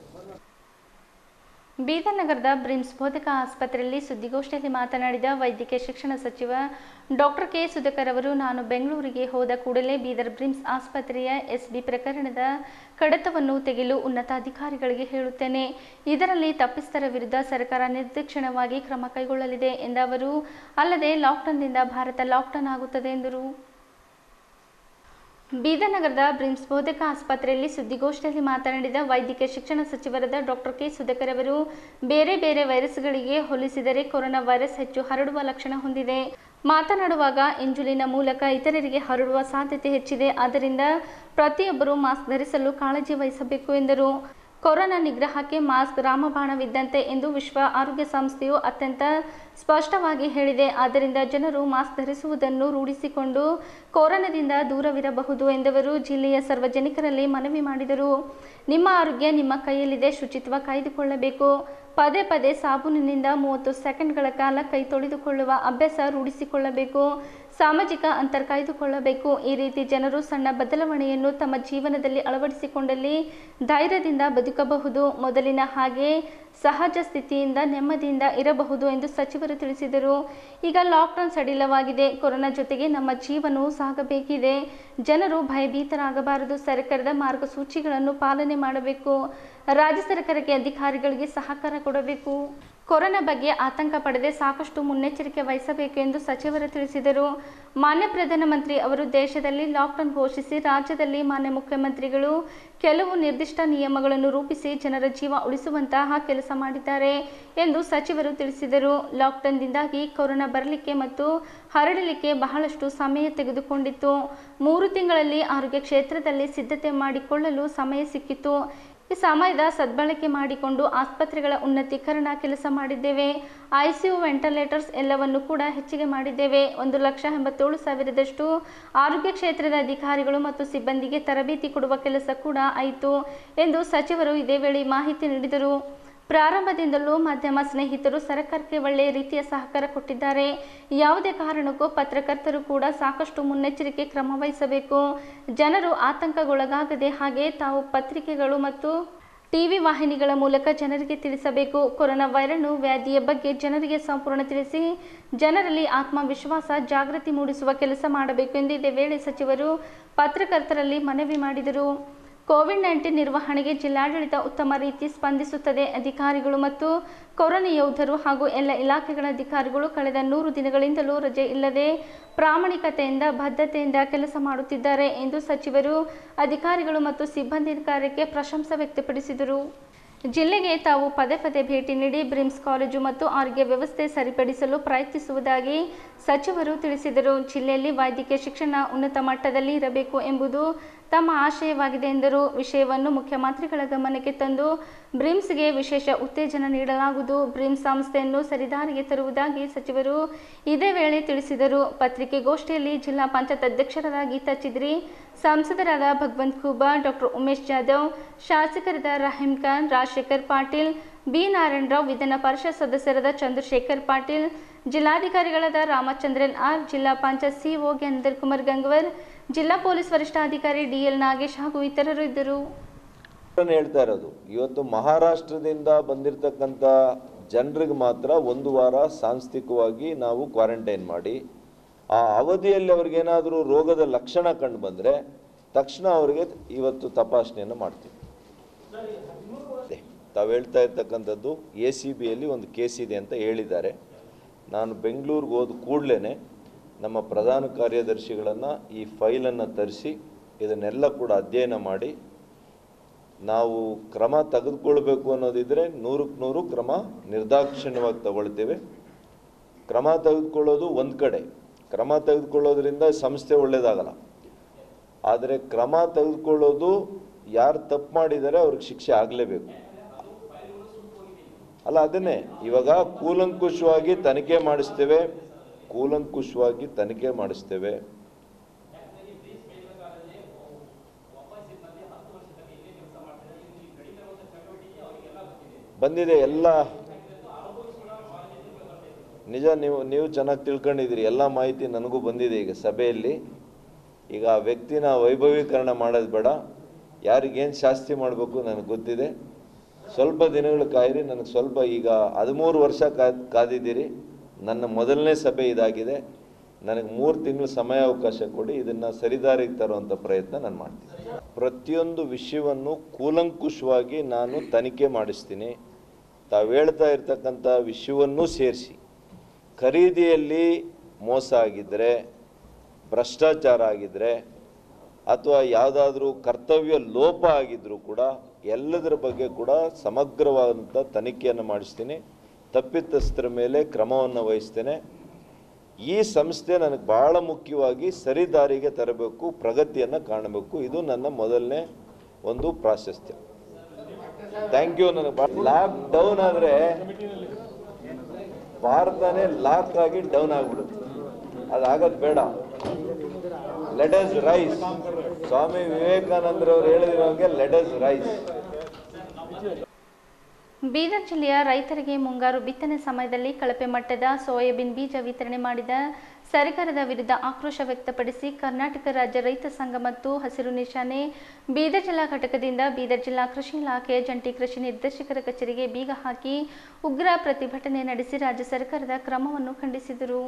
ಬೀದರ್ ನಗರದ ಬ್ರಿಮ್ಸ್ ಬೋಧಕ ಆಸ್ಪತ್ರೆಯಲ್ಲಿ ಸುದ್ದಿಗೋಷ್ಠಿಯಲ್ಲಿ ಮಾತನಾಡಿದ ವೈದ್ಯಕೀಯ ಶಿಕ್ಷಣ ಸಚಿವ ಡಾಕ್ಟರ್ ಕೆ ಸುಧಾಕರ್ ಅವರು ನಾನು ಬೆಂಗಳೂರಿಗೆ ಹೋದ ಕೂಡಲೇ ಬೀದರ್ ಬ್ರಿಮ್ಸ್ ಆಸ್ಪತ್ರೆಯ ಎಸ್ಬಿ ಪ್ರಕರಣದ ಕಡತವನ್ನು ತೆಗೆಯಲು ಉನ್ನತಾಧಿಕಾರಿಗಳಿಗೆ ಹೇಳುತ್ತೇನೆ ಇದರಲ್ಲಿ ತಪ್ಪಿಸ್ಥರ ವಿರುದ್ಧ ಸರ್ಕಾರ ನಿರ್ದಾಕ್ಷಿಣ್ಯವಾಗಿ ಕ್ರಮ ಕೈಗೊಳ್ಳಲಿದೆ ಎಂದ ಅವರು ಅಲ್ಲದೆ ಲಾಕ್ಡೌನ್ನಿಂದ ಭಾರತ ಲಾಕ್ಡೌನ್ ಆಗುತ್ತದೆ ಎಂದರು ಬೀದರ್ ನಗರದ ಬ್ರಿಮ್ಸ್ ಬೋಧಕ ಆಸ್ಪತ್ರೆಯಲ್ಲಿ ಸುದ್ದಿಗೋಷ್ಠಿಯಲ್ಲಿ ಮಾತನಾಡಿದ ವೈದ್ಯಕೀಯ ಶಿಕ್ಷಣ ಸಚಿವರಾದ ಡಾಕ್ಟರ್ ಕೆ ಸುಧಾಕರ್ ಅವರು ಬೇರೆ ಬೇರೆ ವೈರಸ್ಗಳಿಗೆ ಹೋಲಿಸಿದರೆ ಕೊರೋನಾ ವೈರಸ್ ಹೆಚ್ಚು ಹರಡುವ ಲಕ್ಷಣ ಹೊಂದಿದೆ ಮಾತನಾಡುವಾಗ ಎಂಜುಲಿನ ಮೂಲಕ ಇತರರಿಗೆ ಹರಡುವ ಸಾಧ್ಯತೆ ಹೆಚ್ಚಿದೆ ಆದ್ದರಿಂದ ಪ್ರತಿಯೊಬ್ಬರೂ ಮಾಸ್ಕ್ ಧರಿಸಲು ಕಾಳಜಿ ವಹಿಸಬೇಕು ಎಂದರು ಕೊರೋನಾ ನಿಗ್ರಹಕ್ಕೆ ಮಾಸ್ಕ್ ರಾಮಬಾಣವಿದ್ದಂತೆ ಎಂದು ವಿಶ್ವ ಆರೋಗ್ಯ ಸಂಸ್ಥೆಯು ಅತ್ಯಂತ ಸ್ಪಷ್ಟವಾಗಿ ಹೇಳಿದೆ ಆದ್ದರಿಂದ ಜನರು ಮಾಸ್ಕ್ ಧರಿಸುವುದನ್ನು ರೂಢಿಸಿಕೊಂಡು ಕೊರೋನಾದಿಂದ ದೂರವಿರಬಹುದು ಎಂದವರು ಜಿಲ್ಲೆಯ ಸಾರ್ವಜನಿಕರಲ್ಲಿ ಮನವಿ ಮಾಡಿದರು ನಿಮ್ಮ ಆರೋಗ್ಯ ನಿಮ್ಮ ಕೈಯಲ್ಲಿದೆ ಶುಚಿತ್ವ ಕಾಯ್ದುಕೊಳ್ಳಬೇಕು ಪದೇ ಪದೇ ಸಾಬೂನಿನಿಂದ ಮೂವತ್ತು ಸೆಕೆಂಡ್ಗಳ ಕಾಲ ಕೈ ತೊಳೆದುಕೊಳ್ಳುವ ಅಭ್ಯಾಸ ರೂಢಿಸಿಕೊಳ್ಳಬೇಕು ಸಾಮಾಜಿಕ ಅಂತರ ಕಾಯ್ದುಕೊಳ್ಳಬೇಕು ಈ ರೀತಿ ಜನರು ಸಣ್ಣ ಬದಲಾವಣೆಯನ್ನು ತಮ್ಮ ಜೀವನದಲ್ಲಿ ಅಳವಡಿಸಿಕೊಂಡಲ್ಲಿ ಧೈರ್ಯದಿಂದ ಬದುಕಬಹುದು ಮೊದಲಿನ ಹಾಗೆ ಸಹಜ ಸ್ಥಿತಿಯಿಂದ ನೆಮ್ಮದಿಯಿಂದ ಇರಬಹುದು ಎಂದು ಸಚಿವರು ತಿಳಿಸಿದರು ಈಗ ಲಾಕ್ಡೌನ್ ಸಡಿಲವಾಗಿದೆ ಕೊರೋನಾ ಜೊತೆಗೆ ನಮ್ಮ ಜೀವನವು ಸಾಗಬೇಕಿದೆ ಜನರು ಭಯಭೀತರಾಗಬಾರದು ಸರ್ಕಾರದ ಮಾರ್ಗಸೂಚಿಗಳನ್ನು ಪಾಲನೆ ಮಾಡಬೇಕು ರಾಜ್ಯ ಸರ್ಕಾರಕ್ಕೆ ಅಧಿಕಾರಿಗಳಿಗೆ ಸಹಕಾರ ಕೊಡಬೇಕು ಕೊರೋನಾ ಬಗ್ಗೆ ಆತಂಕ ಪಡದೆ ಸಾಕಷ್ಟು ಮುನ್ನೆಚ್ಚರಿಕೆ ವಹಿಸಬೇಕು ಎಂದು ಸಚಿವರು ತಿಳಿಸಿದರು ಮಾನ್ಯ ಪ್ರಧಾನಮಂತ್ರಿ ಅವರು ದೇಶದಲ್ಲಿ ಲಾಕ್ಡೌನ್ ಘೋಷಿಸಿ ರಾಜ್ಯದಲ್ಲಿ ಮಾನ್ಯ ಮುಖ್ಯಮಂತ್ರಿಗಳು ಕೆಲವು ನಿರ್ದಿಷ್ಟ ನಿಯಮಗಳನ್ನು ರೂಪಿಸಿ ಜನರ ಜೀವ ಉಳಿಸುವಂತಹ ಕೆಲಸ ಮಾಡಿದ್ದಾರೆ ಎಂದು ಸಚಿವರು ತಿಳಿಸಿದರು ಲಾಕ್ಡೌನ್ದಿಂದಾಗಿ ಕೊರೋನಾ ಬರಲಿಕ್ಕೆ ಮತ್ತು ಹರಡಲಿಕ್ಕೆ ಬಹಳಷ್ಟು ಸಮಯ ತೆಗೆದುಕೊಂಡಿತ್ತು ಮೂರು ತಿಂಗಳಲ್ಲಿ ಆರೋಗ್ಯ ಕ್ಷೇತ್ರದಲ್ಲಿ ಸಿದ್ಧತೆ ಮಾಡಿಕೊಳ್ಳಲು ಸಮಯ ಸಿಕ್ಕಿತು ಈ ಸಮಯದ ಸದ್ಬಳಕೆ ಮಾಡಿಕೊಂಡು ಆಸ್ಪತ್ರೆಗಳ ಉನ್ನತೀಕರಣ ಕೆಲಸ ಮಾಡಿದ್ದೇವೆ ಐಸಿಯು ವೆಂಟಿಲೇಟರ್ಸ್ ಎಲ್ಲವನ್ನು ಕೂಡ ಹೆಚ್ಚಿಗೆ ಮಾಡಿದ್ದೇವೆ ಒಂದು ಲಕ್ಷ ಎಂಬತ್ತೇಳು ಸಾವಿರದಷ್ಟು ಆರೋಗ್ಯ ಕ್ಷೇತ್ರದ ಅಧಿಕಾರಿಗಳು ಮತ್ತು ಸಿಬ್ಬಂದಿಗೆ ತರಬೇತಿ ಕೊಡುವ ಕೆಲಸ ಕೂಡ ಆಯಿತು ಎಂದು ಸಚಿವರು ಇದೇ ವೇಳೆ ಮಾಹಿತಿ ನೀಡಿದರು ಪ್ರಾರಂಭದಿಂದಲೂ ಮಾಧ್ಯಮ ಸ್ನೇಹಿತರು ಸರ್ಕಾರಕ್ಕೆ ಒಳ್ಳೆಯ ರೀತಿಯ ಸಹಕಾರ ಕೊಟ್ಟಿದ್ದಾರೆ ಯಾವುದೇ ಕಾರಣಕ್ಕೂ ಪತ್ರಕರ್ತರು ಕೂಡ ಸಾಕಷ್ಟು ಮುನ್ನೆಚ್ಚರಿಕೆ ಕ್ರಮ ವಹಿಸಬೇಕು ಜನರು ಆತಂಕಗೊಳಗಾಗದೆ ಹಾಗೆ ತಾವು ಪತ್ರಿಕೆಗಳು ಮತ್ತು ಟಿವಿ ವಾಹಿನಿಗಳ ಮೂಲಕ ಜನರಿಗೆ ತಿಳಿಸಬೇಕು ಕೊರೋನಾ ವೈರಾಣು ವ್ಯಾಧಿಯ ಬಗ್ಗೆ ಜನರಿಗೆ ಸಂಪೂರ್ಣ ತಿಳಿಸಿ ಜನರಲ್ಲಿ ಆತ್ಮವಿಶ್ವಾಸ ಜಾಗೃತಿ ಮೂಡಿಸುವ ಕೆಲಸ ಮಾಡಬೇಕು ಎಂದು ಇದೇ ವೇಳೆ ಸಚಿವರು ಪತ್ರಕರ್ತರಲ್ಲಿ ಮನವಿ ಮಾಡಿದರು ಕೋವಿಡ್ ನೈನ್ಟೀನ್ ನಿರ್ವಹಣೆಗೆ ಜಿಲ್ಲಾಡಳಿತ ಉತ್ತಮ ರೀತಿ ಸ್ಪಂದಿಸುತ್ತದೆ ಅಧಿಕಾರಿಗಳು ಮತ್ತು ಕೊರೋನಾ ಯೋಧರು ಹಾಗೂ ಎಲ್ಲ ಇಲಾಖೆಗಳ ಅಧಿಕಾರಿಗಳು ಕಳೆದ ನೂರು ದಿನಗಳಿಂದಲೂ ರಜೆ ಇಲ್ಲದೆ ಪ್ರಾಮಾಣಿಕತೆಯಿಂದ ಬದ್ಧತೆಯಿಂದ ಕೆಲಸ ಮಾಡುತ್ತಿದ್ದಾರೆ ಎಂದು ಸಚಿವರು ಅಧಿಕಾರಿಗಳು ಮತ್ತು ಸಿಬ್ಬಂದಿ ಕಾರ್ಯಕ್ಕೆ ಪ್ರಶಂಸೆ ವ್ಯಕ್ತಪಡಿಸಿದರು ಜಿಲ್ಲೆಗೆ ತಾವು ಪದೇ ಪದೇ ಭೇಟಿ ನೀಡಿ ಬ್ರಿಮ್ಸ್ ಕಾಲೇಜು ಮತ್ತು ಆರೋಗ್ಯ ವ್ಯವಸ್ಥೆ ಸರಿಪಡಿಸಲು ಪ್ರಯತ್ನಿಸುವುದಾಗಿ ಸಚಿವರು ತಿಳಿಸಿದರು ಜಿಲ್ಲೆಯಲ್ಲಿ ವೈದ್ಯಕೀಯ ಶಿಕ್ಷಣ ಉನ್ನತ ಮಟ್ಟದಲ್ಲಿ ಇರಬೇಕು ಎಂಬುದು ತಮ್ಮ ಆಶಯವಾಗಿದೆ ಎಂದರು ವಿಷಯವನ್ನು ಮುಖ್ಯಮಂತ್ರಿಗಳ ಗಮನಕ್ಕೆ ತಂದು ಬ್ರಿಮ್ಸ್ಗೆ ವಿಶೇಷ ಉತ್ತೇಜನ ನೀಡಲಾಗುವುದು ಬ್ರಿಮ್ಸ್ ಸಂಸ್ಥೆಯನ್ನು ಸರಿದಾರಿಗೆ ತರುವುದಾಗಿ ಸಚಿವರು ಇದೇ ವೇಳೆ ತಿಳಿಸಿದರು ಪತ್ರಿಕೆಗೋಷ್ಠಿಯಲ್ಲಿ ಜಿಲ್ಲಾ ಪಂಚಾಯತ್ ಅಧ್ಯಕ್ಷರಾದ ಗೀತಾ ಚಿದ್ರಿ ಸಂಸದರಾದ ಭಗವಂತ್ ಖೂಬಾ ಡಾಕ್ಟರ್ ಉಮೇಶ್ ಜಾಧವ್ ಶಾಸಕರಾದ ರಹೀಂ ಖಾನ್ ರಾಜಶೇಖರ್ ಪಾಟೀಲ್ ಬಿ ನಾರಾಯಣರಾವ್ ವಿಧಾನ ಪರಿಷತ್ ಸದಸ್ಯರಾದ ಚಂದ್ರಶೇಖರ್ ಪಾಟೀಲ್ ಜಿಲ್ಲಾಧಿಕಾರಿಗಳಾದ ರಾಮಚಂದ್ರನ್ ಆರ್ ಜಿಲ್ಲಾ ಪಂಚಾಯತ್ ಸಿಒ ಜ್ಞಾನೇಂದರ್ ಕುಮಾರ್ ಗಂಗ್ವರ್ ಜಿಲ್ಲಾ ಪೊಲೀಸ್ ವರಿಷ್ಠಾಧಿಕಾರಿ ಡಿಎಲ್ ನಾಗೇಶ್ ಹಾಗೂ ಇತರರು ಇದ್ದರು ನಾನು ಹೇಳ್ತಾ ಇರೋದು ಇವತ್ತು ಮಹಾರಾಷ್ಟ್ರದಿಂದ ಬಂದಿರತಕ್ಕಂಥ ಜನರಿಗೆ ಮಾತ್ರ ಒಂದು ವಾರ ಸಾಂಸ್ಥಿಕವಾಗಿ ನಾವು ಕ್ವಾರಂಟೈನ್ ಮಾಡಿ ಆ ಅವಧಿಯಲ್ಲಿ ಅವ್ರಿಗೇನಾದರೂ ರೋಗದ ಲಕ್ಷಣ ಕಂಡು ಬಂದರೆ ತಕ್ಷಣ ಅವರಿಗೆ ಇವತ್ತು ತಪಾಸಣೆಯನ್ನು ಮಾಡ್ತೀವಿ ಅದೇ, ತಾವು ಹೇಳ್ತಾ ಇರ್ತಕ್ಕಂಥದ್ದು ಎ ಸಿ ಬಿಯಲ್ಲಿ ಒಂದು ಕೇಸ್ ಇದೆ ಅಂತ ಹೇಳಿದ್ದಾರೆ ನಾನು ಬೆಂಗಳೂರಿಗೆ ಹೋದ ಕೂಡಲೇ ನಮ್ಮ ಪ್ರಧಾನ ಕಾರ್ಯದರ್ಶಿಗಳನ್ನು ಈ ಫೈಲನ್ನು ತರಿಸಿ ಇದನ್ನೆಲ್ಲ ಕೂಡ ಅಧ್ಯಯನ ಮಾಡಿ ನಾವು ಕ್ರಮ ತೆಗೆದುಕೊಳ್ಬೇಕು ಅನ್ನೋದಿದ್ರೆ ನೂರಕ್ಕೆ ನೂರು ಕ್ರಮ ನಿರ್ದಾಕ್ಷಿಣ್ಯವಾಗಿ ತಗೊಳ್ತೇವೆ ಕ್ರಮ ತೆಗೆದುಕೊಳ್ಳೋದು ಒಂದು ಕಡೆ ಕ್ರಮ ತೆಗೆದುಕೊಳ್ಳೋದ್ರಿಂದ ಸಂಸ್ಥೆ ಒಳ್ಳೇದಾಗಲ್ಲ ಆದರೆ ಕ್ರಮ ತೆಗೆದುಕೊಳ್ಳೋದು ಯಾರು ತಪ್ಪು ಮಾಡಿದ್ದಾರೆ ಅವ್ರಿಗೆ ಶಿಕ್ಷೆ ಆಗಲೇಬೇಕು ಅಲ್ಲ ಅದನ್ನೇ ಇವಾಗ ಕೂಲಂಕುಷವಾಗಿ ತನಿಖೆ ಮಾಡಿಸ್ತೇವೆ ಕೂಲಂಕುಷವಾಗಿ ತನಿಖೆ ಮಾಡಿಸ್ತೇವೆ ಬಂದಿದೆ ಎಲ್ಲ ನಿಜ ನೀವು ನೀವು ಚೆನ್ನಾಗಿ ತಿಳ್ಕೊಂಡಿದ್ದೀರಿ ಎಲ್ಲ ಮಾಹಿತಿ ನನಗೂ ಬಂದಿದೆ ಈಗ ಸಭೆಯಲ್ಲಿ ಈಗ ಆ ವ್ಯಕ್ತಿನ ವೈಭವೀಕರಣ ಮಾಡೋದು ಬೇಡ ಯಾರಿಗೇನು ಶಾಸ್ತಿ ಮಾಡಬೇಕು ನನಗೆ ಗೊತ್ತಿದೆ ಸ್ವಲ್ಪ ದಿನಗಳು ಕಾಯಿರಿ ನನಗೆ ಸ್ವಲ್ಪ ಈಗ ಹದಿಮೂರು ವರ್ಷ ಕಾ ಕಾದಿದ್ದೀರಿ ನನ್ನ ಮೊದಲನೇ ಸಭೆ ಇದಾಗಿದೆ ನನಗೆ ಮೂರು ತಿಂಗಳು ಸಮಯ ಅವಕಾಶ ಕೊಡಿ ಇದನ್ನು ಸರಿದಾರಿಗೆ ತರುವಂಥ ಪ್ರಯತ್ನ ನಾನು ಮಾಡ್ತೀನಿ ಪ್ರತಿಯೊಂದು ವಿಷಯವನ್ನು ಕೂಲಂಕುಷವಾಗಿ ನಾನು ತನಿಖೆ ಮಾಡಿಸ್ತೀನಿ ತಾವು ಹೇಳ್ತಾ ಇರ್ತಕ್ಕಂಥ ವಿಷಯವನ್ನೂ ಸೇರಿಸಿ ಖರೀದಿಯಲ್ಲಿ ಮೋಸ ಆಗಿದ್ದರೆ ಭ್ರಷ್ಟಾಚಾರ ಆಗಿದ್ದರೆ ಅಥವಾ ಯಾವುದಾದ್ರೂ ಕರ್ತವ್ಯ ಲೋಪ ಆಗಿದ್ದರೂ ಕೂಡ ಎಲ್ಲದರ ಬಗ್ಗೆ ಕೂಡ ಸಮಗ್ರವಾದಂಥ ತನಿಖೆಯನ್ನು ಮಾಡಿಸ್ತೀನಿ ತಪ್ಪಿತಸ್ಥರ ಮೇಲೆ ಕ್ರಮವನ್ನು ವಹಿಸ್ತೇನೆ ಈ ಸಂಸ್ಥೆ ನನಗೆ ಬಹಳ ಮುಖ್ಯವಾಗಿ ಸರಿದಾರಿಗೆ ತರಬೇಕು ಪ್ರಗತಿಯನ್ನು ಕಾಣಬೇಕು ಇದು ನನ್ನ ಮೊದಲನೇ ಒಂದು ಪ್ರಾಶಸ್ತ್ಯ ಥ್ಯಾಂಕ್ ಯು ನನಗೆ ಲಾಕ್ ಡೌನ್ ಆದರೆ ಭಾರತನೇ ಲಾಕ್ ಆಗಿ ಡೌನ್ ಆಗ್ಬಿಡುತ್ತೆ ಅದಾಗದು ಬೇಡ ಲೆಟಸ್ ರೈಸ್ ಸ್ವಾಮಿ ವಿವೇಕಾನಂದರವ್ರು ಹೇಳಿದಿರೋಂಗೆ ಲೆಟಸ್ ರೈಸ್ ಬೀದರ್ ಜಿಲ್ಲೆಯ ರೈತರಿಗೆ ಮುಂಗಾರು ಬಿತ್ತನೆ ಸಮಯದಲ್ಲಿ ಕಳಪೆ ಮಟ್ಟದ ಸೋಯಾಬೀನ್ ಬೀಜ ವಿತರಣೆ ಮಾಡಿದ ಸರ್ಕಾರದ ವಿರುದ್ಧ ಆಕ್ರೋಶ ವ್ಯಕ್ತಪಡಿಸಿ ಕರ್ನಾಟಕ ರಾಜ್ಯ ರೈತ ಸಂಘ ಮತ್ತು ಹಸಿರು ನಿಶಾನೆ ಬೀದರ್ ಜಿಲ್ಲಾ ಘಟಕದಿಂದ ಬೀದರ್ ಜಿಲ್ಲಾ ಕೃಷಿ ಇಲಾಖೆಯ ಜಂಟಿ ಕೃಷಿ ನಿರ್ದೇಶಕರ ಕಚೇರಿಗೆ ಬೀಗ ಹಾಕಿ ಉಗ್ರ ಪ್ರತಿಭಟನೆ ನಡೆಸಿ ರಾಜ್ಯ ಸರ್ಕಾರದ ಕ್ರಮವನ್ನು ಖಂಡಿಸಿದರು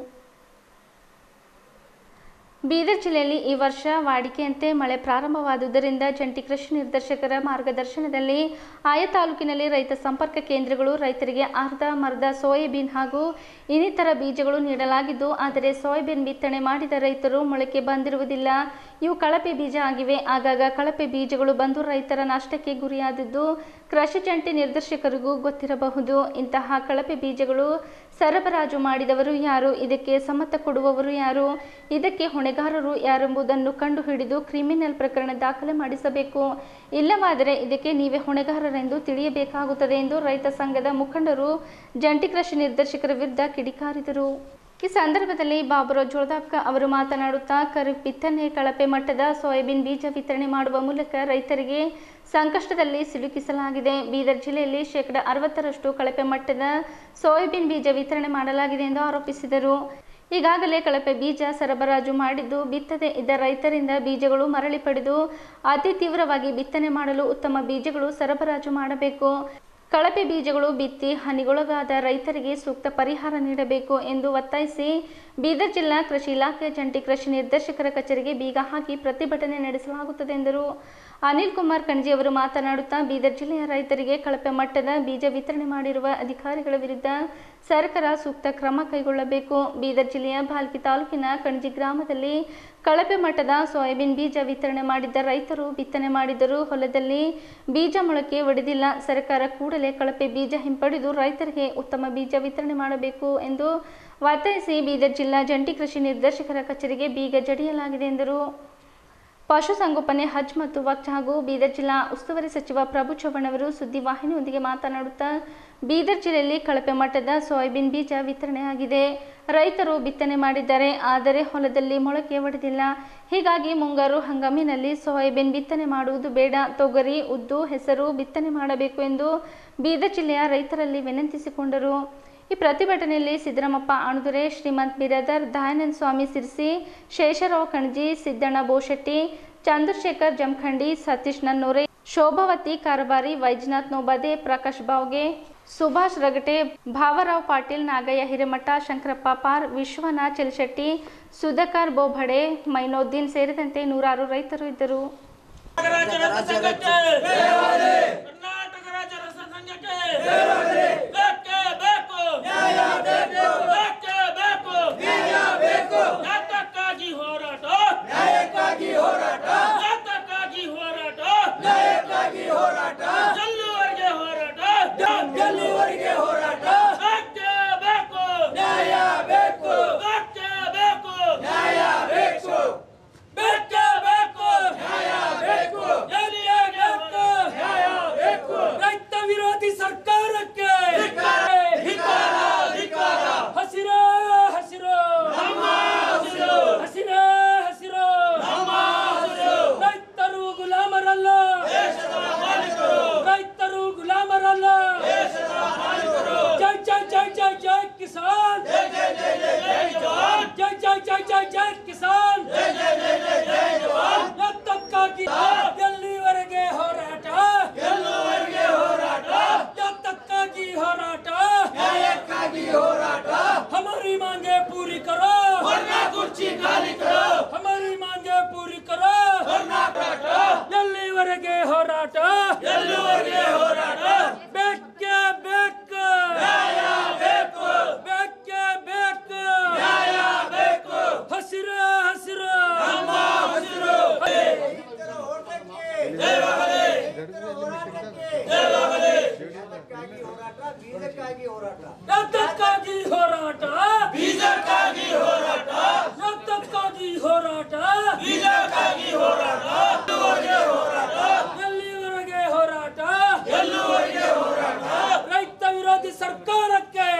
ಬೀದರ್ ಜಿಲ್ಲೆಯಲ್ಲಿ ಈ ವರ್ಷ ವಾಡಿಕೆಯಂತೆ ಮಳೆ ಪ್ರಾರಂಭವಾದುದರಿಂದ ಜಂಟಿ ಕೃಷಿ ನಿರ್ದೇಶಕರ ಮಾರ್ಗದರ್ಶನದಲ್ಲಿ ಆಯಾ ತಾಲೂಕಿನಲ್ಲಿ ರೈತ ಸಂಪರ್ಕ ಕೇಂದ್ರಗಳು ರೈತರಿಗೆ ಅರ್ಧ ಮರ್ಧ ಸೋಯಾಬೀನ್ ಹಾಗೂ ಇನ್ನಿತರ ಬೀಜಗಳು ನೀಡಲಾಗಿದ್ದು ಆದರೆ ಸೋಯಾಬೀನ್ ಬಿತ್ತನೆ ಮಾಡಿದ ರೈತರು ಮೊಳಕೆ ಬಂದಿರುವುದಿಲ್ಲ ಇವು ಕಳಪೆ ಬೀಜ ಆಗಿವೆ ಆಗಾಗ ಕಳಪೆ ಬೀಜಗಳು ಬಂದು ರೈತರ ನಷ್ಟಕ್ಕೆ ಗುರಿಯಾದದ್ದು ಕೃಷಿ ಜಂಟಿ ನಿರ್ದೇಶಕರಿಗೂ ಗೊತ್ತಿರಬಹುದು ಇಂತಹ ಕಳಪೆ ಬೀಜಗಳು ಸರಬರಾಜು ಮಾಡಿದವರು ಯಾರು ಇದಕ್ಕೆ ಸಮ್ಮತ ಕೊಡುವವರು ಯಾರು ಇದಕ್ಕೆ ಹೊಣೆಗಾರರು ಯಾರೆಂಬುದನ್ನು ಕಂಡುಹಿಡಿದು ಕ್ರಿಮಿನಲ್ ಪ್ರಕರಣ ದಾಖಲೆ ಮಾಡಿಸಬೇಕು ಇಲ್ಲವಾದರೆ ಇದಕ್ಕೆ ನೀವೇ ಹೊಣೆಗಾರರೆಂದು ತಿಳಿಯಬೇಕಾಗುತ್ತದೆ ಎಂದು ರೈತ ಸಂಘದ ಮುಖಂಡರು ಜಂಟಿ ಕೃಷಿ ನಿರ್ದೇಶಕರ ವಿರುದ್ಧ ಕಿಡಿಕಾರಿದರು ಈ ಸಂದರ್ಭದಲ್ಲಿ ಬಾಬುರಾವ್ ಜೋಳದಾಪ್ಕ ಅವರು ಮಾತನಾಡುತ್ತಾ ಖರೀಫ್ ಬಿತ್ತನೆ ಕಳಪೆ ಮಟ್ಟದ ಸೋಯಾಬೀನ್ ಬೀಜ ವಿತರಣೆ ಮಾಡುವ ಮೂಲಕ ರೈತರಿಗೆ ಸಂಕಷ್ಟದಲ್ಲಿ ಸಿಲುಕಿಸಲಾಗಿದೆ ಬೀದರ್ ಜಿಲ್ಲೆಯಲ್ಲಿ ಶೇಕಡ ಅರವತ್ತರಷ್ಟು ಕಳಪೆ ಮಟ್ಟದ ಸೋಯಾಬೀನ್ ಬೀಜ ವಿತರಣೆ ಮಾಡಲಾಗಿದೆ ಎಂದು ಆರೋಪಿಸಿದರು ಈಗಾಗಲೇ ಕಳಪೆ ಬೀಜ ಸರಬರಾಜು ಮಾಡಿದ್ದು ಬಿತ್ತದೇ ಇದ್ದ ರೈತರಿಂದ ಬೀಜಗಳು ಮರಳಿ ಪಡೆದು ಅತಿ ತೀವ್ರವಾಗಿ ಬಿತ್ತನೆ ಮಾಡಲು ಉತ್ತಮ ಬೀಜಗಳು ಸರಬರಾಜು ಮಾಡಬೇಕು ಕಳಪೆ ಬೀಜಗಳು ಬಿತ್ತಿ ಹಾನಿಗೊಳಗಾದ ರೈತರಿಗೆ ಸೂಕ್ತ ಪರಿಹಾರ ನೀಡಬೇಕು ಎಂದು ಒತ್ತಾಯಿಸಿ ಬೀದರ್ ಜಿಲ್ಲಾ ಕೃಷಿ ಇಲಾಖೆ ಜಂಟಿ ಕೃಷಿ ನಿರ್ದೇಶಕರ ಕಚೇರಿಗೆ ಬೀಗ ಹಾಕಿ ಪ್ರತಿಭಟನೆ ನಡೆಸಲಾಗುತ್ತದೆ ಎಂದರು ಅನಿಲ್ ಕುಮಾರ್ ಕಣಜಿ ಅವರು ಮಾತನಾಡುತ್ತಾ ಬೀದರ್ ಜಿಲ್ಲೆಯ ರೈತರಿಗೆ ಕಳಪೆ ಮಟ್ಟದ ಬೀಜ ವಿತರಣೆ ಮಾಡಿರುವ ಅಧಿಕಾರಿಗಳ ವಿರುದ್ಧ ಸರ್ಕಾರ ಸೂಕ್ತ ಕ್ರಮ ಕೈಗೊಳ್ಳಬೇಕು ಬೀದರ್ ಜಿಲ್ಲೆಯ ಭಾಲ್ಕಿ ತಾಲೂಕಿನ ಕಣಜಿ ಗ್ರಾಮದಲ್ಲಿ ಕಳಪೆ ಮಟ್ಟದ ಸೋಯಾಬೀನ್ ಬೀಜ ವಿತರಣೆ ಮಾಡಿದ್ದ ರೈತರು ಬಿತ್ತನೆ ಮಾಡಿದರೂ ಹೊಲದಲ್ಲಿ ಬೀಜ ಮೊಳಕೆ ಒಡೆದಿಲ್ಲ ಸರ್ಕಾರ ಕೂಡಲೇ ಕಳಪೆ ಬೀಜ ಹಿಂಪಡೆದು ರೈತರಿಗೆ ಉತ್ತಮ ಬೀಜ ವಿತರಣೆ ಮಾಡಬೇಕು ಎಂದು ಒತ್ತಾಯಿಸಿ ಬೀದರ್ ಜಿಲ್ಲಾ ಜಂಟಿ ಕೃಷಿ ನಿರ್ದೇಶಕರ ಕಚೇರಿಗೆ ಬೀಗ ಜಡಿಯಲಾಗಿದೆ ಎಂದರು ಪಶುಸಂಗೋಪನೆ ಹಜ್ ಮತ್ತು ವಕ್ಫ್ ಹಾಗೂ ಬೀದರ್ ಜಿಲ್ಲಾ ಉಸ್ತುವಾರಿ ಸಚಿವ ಪ್ರಭು ಚವ್ಹಾಣ್ ಅವರು ಸುದ್ದಿವಾಹಿನಿಯೊಂದಿಗೆ ಮಾತನಾಡುತ್ತಾ ಬೀದರ್ ಜಿಲ್ಲೆಯಲ್ಲಿ ಕಳಪೆ ಮಟ್ಟದ ಸೋಯಾಬೀನ್ ಬೀಜ ವಿತರಣೆಯಾಗಿದೆ ರೈತರು ಬಿತ್ತನೆ ಮಾಡಿದ್ದಾರೆ ಆದರೆ ಹೊಲದಲ್ಲಿ ಮೊಳಕೆ ಒಡೆದಿಲ್ಲ ಹೀಗಾಗಿ ಮುಂಗಾರು ಹಂಗಾಮಿನಲ್ಲಿ ಸೋಯಾಬೀನ್ ಬಿತ್ತನೆ ಮಾಡುವುದು ಬೇಡ ತೊಗರಿ ಉದ್ದು ಹೆಸರು ಬಿತ್ತನೆ ಮಾಡಬೇಕು ಎಂದು ಬೀದರ್ ಜಿಲ್ಲೆಯ ರೈತರಲ್ಲಿ ವಿನಂತಿಸಿಕೊಂಡರು ಈ ಪ್ರತಿಭಟನೆಯಲ್ಲಿ ಸಿದ್ದರಾಮಪ್ಪ ಅಣುದುರೆ ಶ್ರೀಮಂತ್ ಬಿರಾದರ್ ದಯಾನಂದ ಸ್ವಾಮಿ ಸಿರ್ಸಿ ಶೇಷರಾವ್ ಕಣಜಿ ಸಿದ್ದಣ್ಣ ಬೋಶೆಟ್ಟಿ ಚಂದ್ರಶೇಖರ್ ಜಮಖಂಡಿ ಸತೀಶ್ ನನ್ನೂರೆ ಶೋಭಾವತಿ ಕಾರಬಾರಿ ವೈಜನಾಥ್ ನೋಬಾದೆ ಪ್ರಕಾಶ್ ಬಾವ್ಗೆ ಸುಭಾಷ್ ರಗಟೆ ಭಾವರಾವ್ ಪಾಟೀಲ್ ನಾಗಯ್ಯ ಹಿರೇಮಠ ಶಂಕರಪ್ಪ ಪಾರ್ ವಿಶ್ವನಾಥ್ ಚೆಲ್ಶೆಟ್ಟಿ ಸುಧಾಕರ್ ಬೋಭಡೆ ಮೈನೋದ್ದೀನ್ ಸೇರಿದಂತೆ ನೂರಾರು ರೈತರು ಇದ್ದರು ರಾಜ್ಯ ರಸ ಸಂಘಕ್ಕೆ ಕರ್ನಾಟಕ ರಾಜ್ಯ ರಸ ಸಂಘಕ್ಕೆ ಬೇಕೇ ಬೇಕು ಬೇಕೇ ಬೇಕು ಯಾತಕ್ಕಾಗಿ ಹೋರಾಟ ಯಾತಕ್ಕಾಗಿ ಹೋರಾಟ ಎಲ್ಲಿವರೆಗೆ ಹೋರಾಟ ಬೇಕೇ ಬೇಕು ಬೇಕೇ ಬೇಕು ಬೇಕೇ ಬೇಕು ಎಲ್ಲಿಗೆ ಬೇಕು ರೈತ ವಿರೋಧಿ ಸರ್ಕಾರಕ್ಕೆ ಹಸಿರು ಹಸಿರು ಹಸಿರು ಹಸಿರು ರೈತರು ಗುಲಾಮರಲ್ಲ ರೈತರು ಗುಲಾಮರಲ್ಲ ಜೈ ಜೈ ಜೈ ಜೈ ಜೈ ಕಿಸಾನ್ ಜೈ ಜೈ ಜೈ ಜೈ ಜೈ ಕಿಸಾನ್ ಎತ್ತಕ್ಕಾಗಿ ಎಲ್ಲಿವರೆಗೆ ಹೋರಾಟ ಎಲ್ಲಿವರೆಗೆ ಹೋರಾಟ ಎತ್ತಕ್ಕಾಗಿ ಹೋರಾಟ ನ್ಯಾಯಕ್ಕಾಗಿ ಹೋರಾಟ ಹಮಾರಿ ಮಾಂಗೆ ಪೂರಿ ಕರೋ ಕುರ್ಚಿ ಖಾಲಿ ಕರೋ ಹಮಾರಿ ಮಾಂಗೆ ಪೂರಿ ಕರೋ ಎಲ್ಲಿವರೆಗೆ ಹೋರಾಟ ಎಲ್ಲಿವರೆಗೆ ಹೋರಾಟ ಬೇಕೇ ಬೇಕು ನ್ಯಾಯ ಬೇಕು ಬೇಕೇ ಬೇಕು ನ್ಯಾಯ ಬೇಕು ಹಸಿರು ಹಸಿರು ಹಸಿರು ಯಾತಕ್ಕಾಗಿ ಹೋರಾಟ ಬೀಜಕ್ಕಾಗಿ ಹೋರಾಟ ಯಾತಕ್ಕಾಗಿ ಹೋರಾಟ ಬೀಜಕ್ಕಾಗಿ ಹೋರಾಟ ಎಲ್ಲಿವರೆಗೆ ಹೋರಾಟ ಎಲ್ಲಿವರೆಗೆ ಹೋರಾಟ ರೈತ ವಿರೋಧಿ ಸರ್ಕಾರಕ್ಕೆ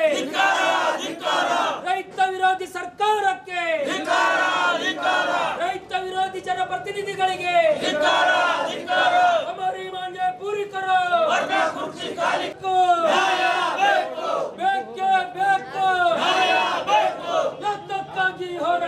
ರೈತ ವಿರೋಧಿ ಸರ್ಕಾರಕ್ಕೆ ರೈತ ವಿರೋಧಿ ಜನಪ್ರತಿನಿಧಿಗಳಿಗೆ ಹಮಾರಿ ಮಾಂಗೆ ಪೂರಿ ಕರೋ ಬೇಕು. ಬೇಕೇ ಬೇಕು ಯಾತಕ್ಕಾಗಿ ಹೋರಾಟ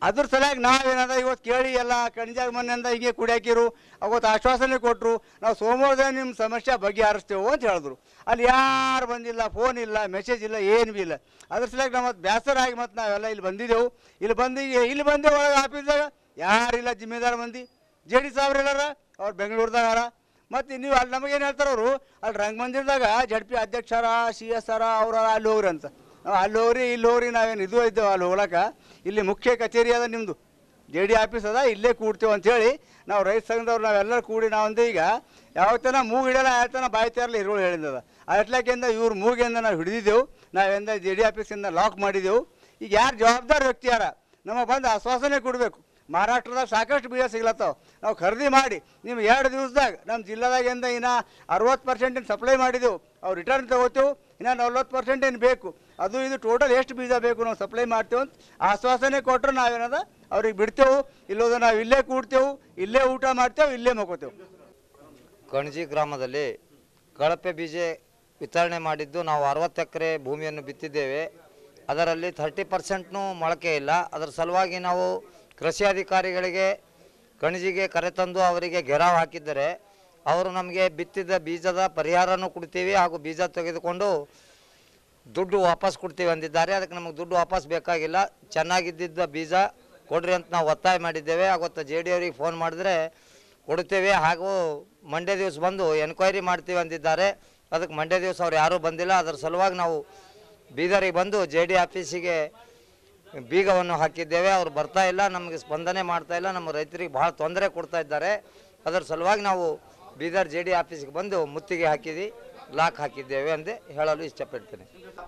ಅದ್ರ ಸಲುವಾಗಿ ನಾವೇನದ ಇವತ್ತು ಕೇಳಿ ಎಲ್ಲ ಕಣಿಜಾಗ ಮೊನ್ನೆಯಿಂದ ಹೀಗೆ ಕುಡಿಯಾಕಿರು ಅವತ್ತು ಆಶ್ವಾಸನೆ ಕೊಟ್ಟರು ನಾವು ಸೋಮವಾರದ ನಿಮ್ಮ ಸಮಸ್ಯೆ ಬಗೆಹರಿಸ್ತೇವೆ ಅಂತ ಹೇಳಿದ್ರು ಅಲ್ಲಿ ಯಾರು ಬಂದಿಲ್ಲ ಫೋನ್ ಇಲ್ಲ ಮೆಸೇಜ್ ಇಲ್ಲ ಏನು ಭೀ ಇಲ್ಲ ಅದ್ರ ಸಲುವಾಗಿ ನಾವು ಮತ್ತೆ ಬೇಸರ ಆಗಿ ಮತ್ತು ನಾವೆಲ್ಲ ಇಲ್ಲಿ ಬಂದಿದ್ದೆವು ಇಲ್ಲಿ ಬಂದು ಈಗ ಇಲ್ಲಿ ಬಂದೇವು ಒಳಗೆ ಆಫೀಸ್ದಾಗ ಯಾರಿಲ್ಲ ಜಿಮ್ಮೆದಾರ ಮಂದಿ ಜೆ ಡಿ ಸಾಬ್ರು ಎಲ್ಲಾರ ಅವ್ರು ಬೆಂಗಳೂರ್ದಾಗ ಮತ್ತು ನೀವು ಅಲ್ಲಿ ನಮಗೇನು ಹೇಳ್ತಾರೆ ಅವರು ಅಲ್ಲಿ ರಂಗಮಂದಿರದಾಗ ಜಡ್ ಪಿ ಅಧ್ಯಕ್ಷರ ಸಿ ಎಸ್ ಆರ ಅವ್ರ ಅಲ್ಲಿ ಹೋಗ್ರಿ ಅಂತ ನಾವು ಅಲ್ಲಿ ಹೋಗ್ರಿ ಇಲ್ಲಿ ಹೋಗ್ರಿ ನಾವೇನು ಇದು ಇದ್ದೇವೆ ಅಲ್ಲಿ ಹೋಗ್ಲಕ್ಕ ಇಲ್ಲಿ ಮುಖ್ಯ ಕಚೇರಿ ಅದ ನಿಮ್ಮದು ಜೆ ಡಿ ಆಫೀಸ್ ಅದ ಇಲ್ಲೇ ಕೂಡ್ತೇವೆ ಅಂತೇಳಿ ನಾವು ರೈತ ಸಂಘದವ್ರು ನಾವೆಲ್ಲರೂ ಕೂಡಿ ನಾವಂದು ಈಗ ಯಾವ ತನ ಮೂಗು ಹಿಡಿಯಲ್ಲ ಯಾವ ತನ ಬಾಯಿ ತರಲ್ಲ ಇರುಳು ಹೇಳಿದ್ದದ ಅಟ್ಲಾಕಿಂದ ಇವ್ರ ಮೂಗಿಂದ ನಾವು ಹಿಡಿದಿದ್ದೆವು ನಾವೆಂದ ಜೆ ಡಿ ಆಫೀಸಿಂದ ಲಾಕ್ ಮಾಡಿದೆವು ಈಗ ಯಾರು ಜವಾಬ್ದಾರಿ ವ್ಯಕ್ತಿ ಯಾರ ನಮ್ಮ ಬಂದು ಆಶ್ವಾಸನೆ ಕೊಡಬೇಕು ಮಹಾರಾಷ್ಟ್ರದಾಗ ಸಾಕಷ್ಟು ಬೀಜ ಸಿಗ್ಲತ್ತಾವ ನಾವು ಖರೀದಿ ಮಾಡಿ ನಿಮ್ಗೆ ಎರಡು ದಿವಸದಾಗ ನಮ್ಮ ಜಿಲ್ಲಾದಾಗಿಂದ ಇನ್ನು ಅರವತ್ತು ಪರ್ಸೆಂಟಿನ ಸಪ್ಲೈ ಮಾಡಿದೆವು ಅವ್ರು ರಿಟರ್ನ್ ತಗೋತೇವೆ ಇನ್ನು ನಲ್ವತ್ತು ಪರ್ಸೆಂಟ್ ಏನು ಬೇಕು ಅದು ಇದು ಟೋಟಲ್ ಎಷ್ಟು ಬೀಜ ಬೇಕು ನಾವು ಸಪ್ಲೈ ಮಾಡ್ತೇವೆ ಅಂತ ಆಶ್ವಾಸನೆ ಕೊಟ್ಟರೆ ನಾವೇನದ ಅವ್ರಿಗೆ ಬಿಡ್ತೇವೆ ಇಲ್ಲೋದ ನಾವು ಇಲ್ಲೇ ಕೂಡ್ತೇವೆ ಇಲ್ಲೇ ಊಟ ಮಾಡ್ತೇವೆ ಇಲ್ಲೇ ಮಗೋತೇವೆ ಕಣಜಿ ಗ್ರಾಮದಲ್ಲಿ ಕಳಪೆ ಬೀಜ ವಿತರಣೆ ಮಾಡಿದ್ದು ನಾವು ಅರವತ್ತು ಎಕರೆ ಭೂಮಿಯನ್ನು ಬಿತ್ತಿದ್ದೇವೆ ಅದರಲ್ಲಿ ಥರ್ಟಿ ಪರ್ಸೆಂಟ್ನೂ ಮೊಳಕೆ ಇಲ್ಲ ಅದರ ಸಲುವಾಗಿ ನಾವು ಕೃಷಿ ಅಧಿಕಾರಿಗಳಿಗೆ ಕಣಜಿಗೆ ಕರೆತಂದು ಅವರಿಗೆ ಗೆರಾವ್ ಹಾಕಿದ್ದರೆ ಅವರು ನಮಗೆ ಬಿತ್ತಿದ ಬೀಜದ ಪರಿಹಾರನೂ ಕೊಡ್ತೀವಿ ಹಾಗೂ ಬೀಜ ತೆಗೆದುಕೊಂಡು ದುಡ್ಡು ವಾಪಸ್ ಕೊಡ್ತೀವಿ ಅಂದಿದ್ದಾರೆ ಅದಕ್ಕೆ ನಮಗೆ ದುಡ್ಡು ವಾಪಸ್ ಬೇಕಾಗಿಲ್ಲ ಚೆನ್ನಾಗಿದ್ದಿದ್ದ ಬೀಜ ಕೊಡ್ರಿ ಅಂತ ನಾವು ಒತ್ತಾಯ ಮಾಡಿದ್ದೇವೆ ಅವತ್ತು ಜೆ ಡಿ ಅವರಿಗೆ ಫೋನ್ ಮಾಡಿದ್ರೆ ಕೊಡ್ತೇವೆ ಹಾಗೂ ಮಂಡ್ಯ ದಿವಸ ಬಂದು ಎನ್ಕ್ವೈರಿ ಮಾಡ್ತೀವಿ ಅಂದಿದ್ದಾರೆ ಅದಕ್ಕೆ ಮಂಡ್ಯ ದಿವಸ ಅವ್ರು ಯಾರೂ ಬಂದಿಲ್ಲ ಅದರ ಸಲುವಾಗಿ ನಾವು ಬೀದರಿಗೆ ಬಂದು ಜೆ ಡಿ ಆಫೀಸಿಗೆ ಬೀಗವನ್ನು ಹಾಕಿದ್ದೇವೆ ಅವ್ರು ಬರ್ತಾ ಇಲ್ಲ ನಮಗೆ ಸ್ಪಂದನೆ ಮಾಡ್ತಾ ಇಲ್ಲ ನಮ್ಮ ರೈತರಿಗೆ ಭಾಳ ತೊಂದರೆ ಕೊಡ್ತಾ ಇದ್ದಾರೆ ಅದರ ಸಲುವಾಗಿ ನಾವು ಬೀದರ್ ಜೆ ಡಿ ಆಫೀಸಿಗೆ ಬಂದು ಮುತ್ತಿಗೆ ಹಾಕಿದ್ವಿ ಲಾಕ್ ಹಾಕಿದ್ದೇವೆ ಅಂತ ಹೇಳಲು ಇಷ್ಟಪಡ್ತೇನೆ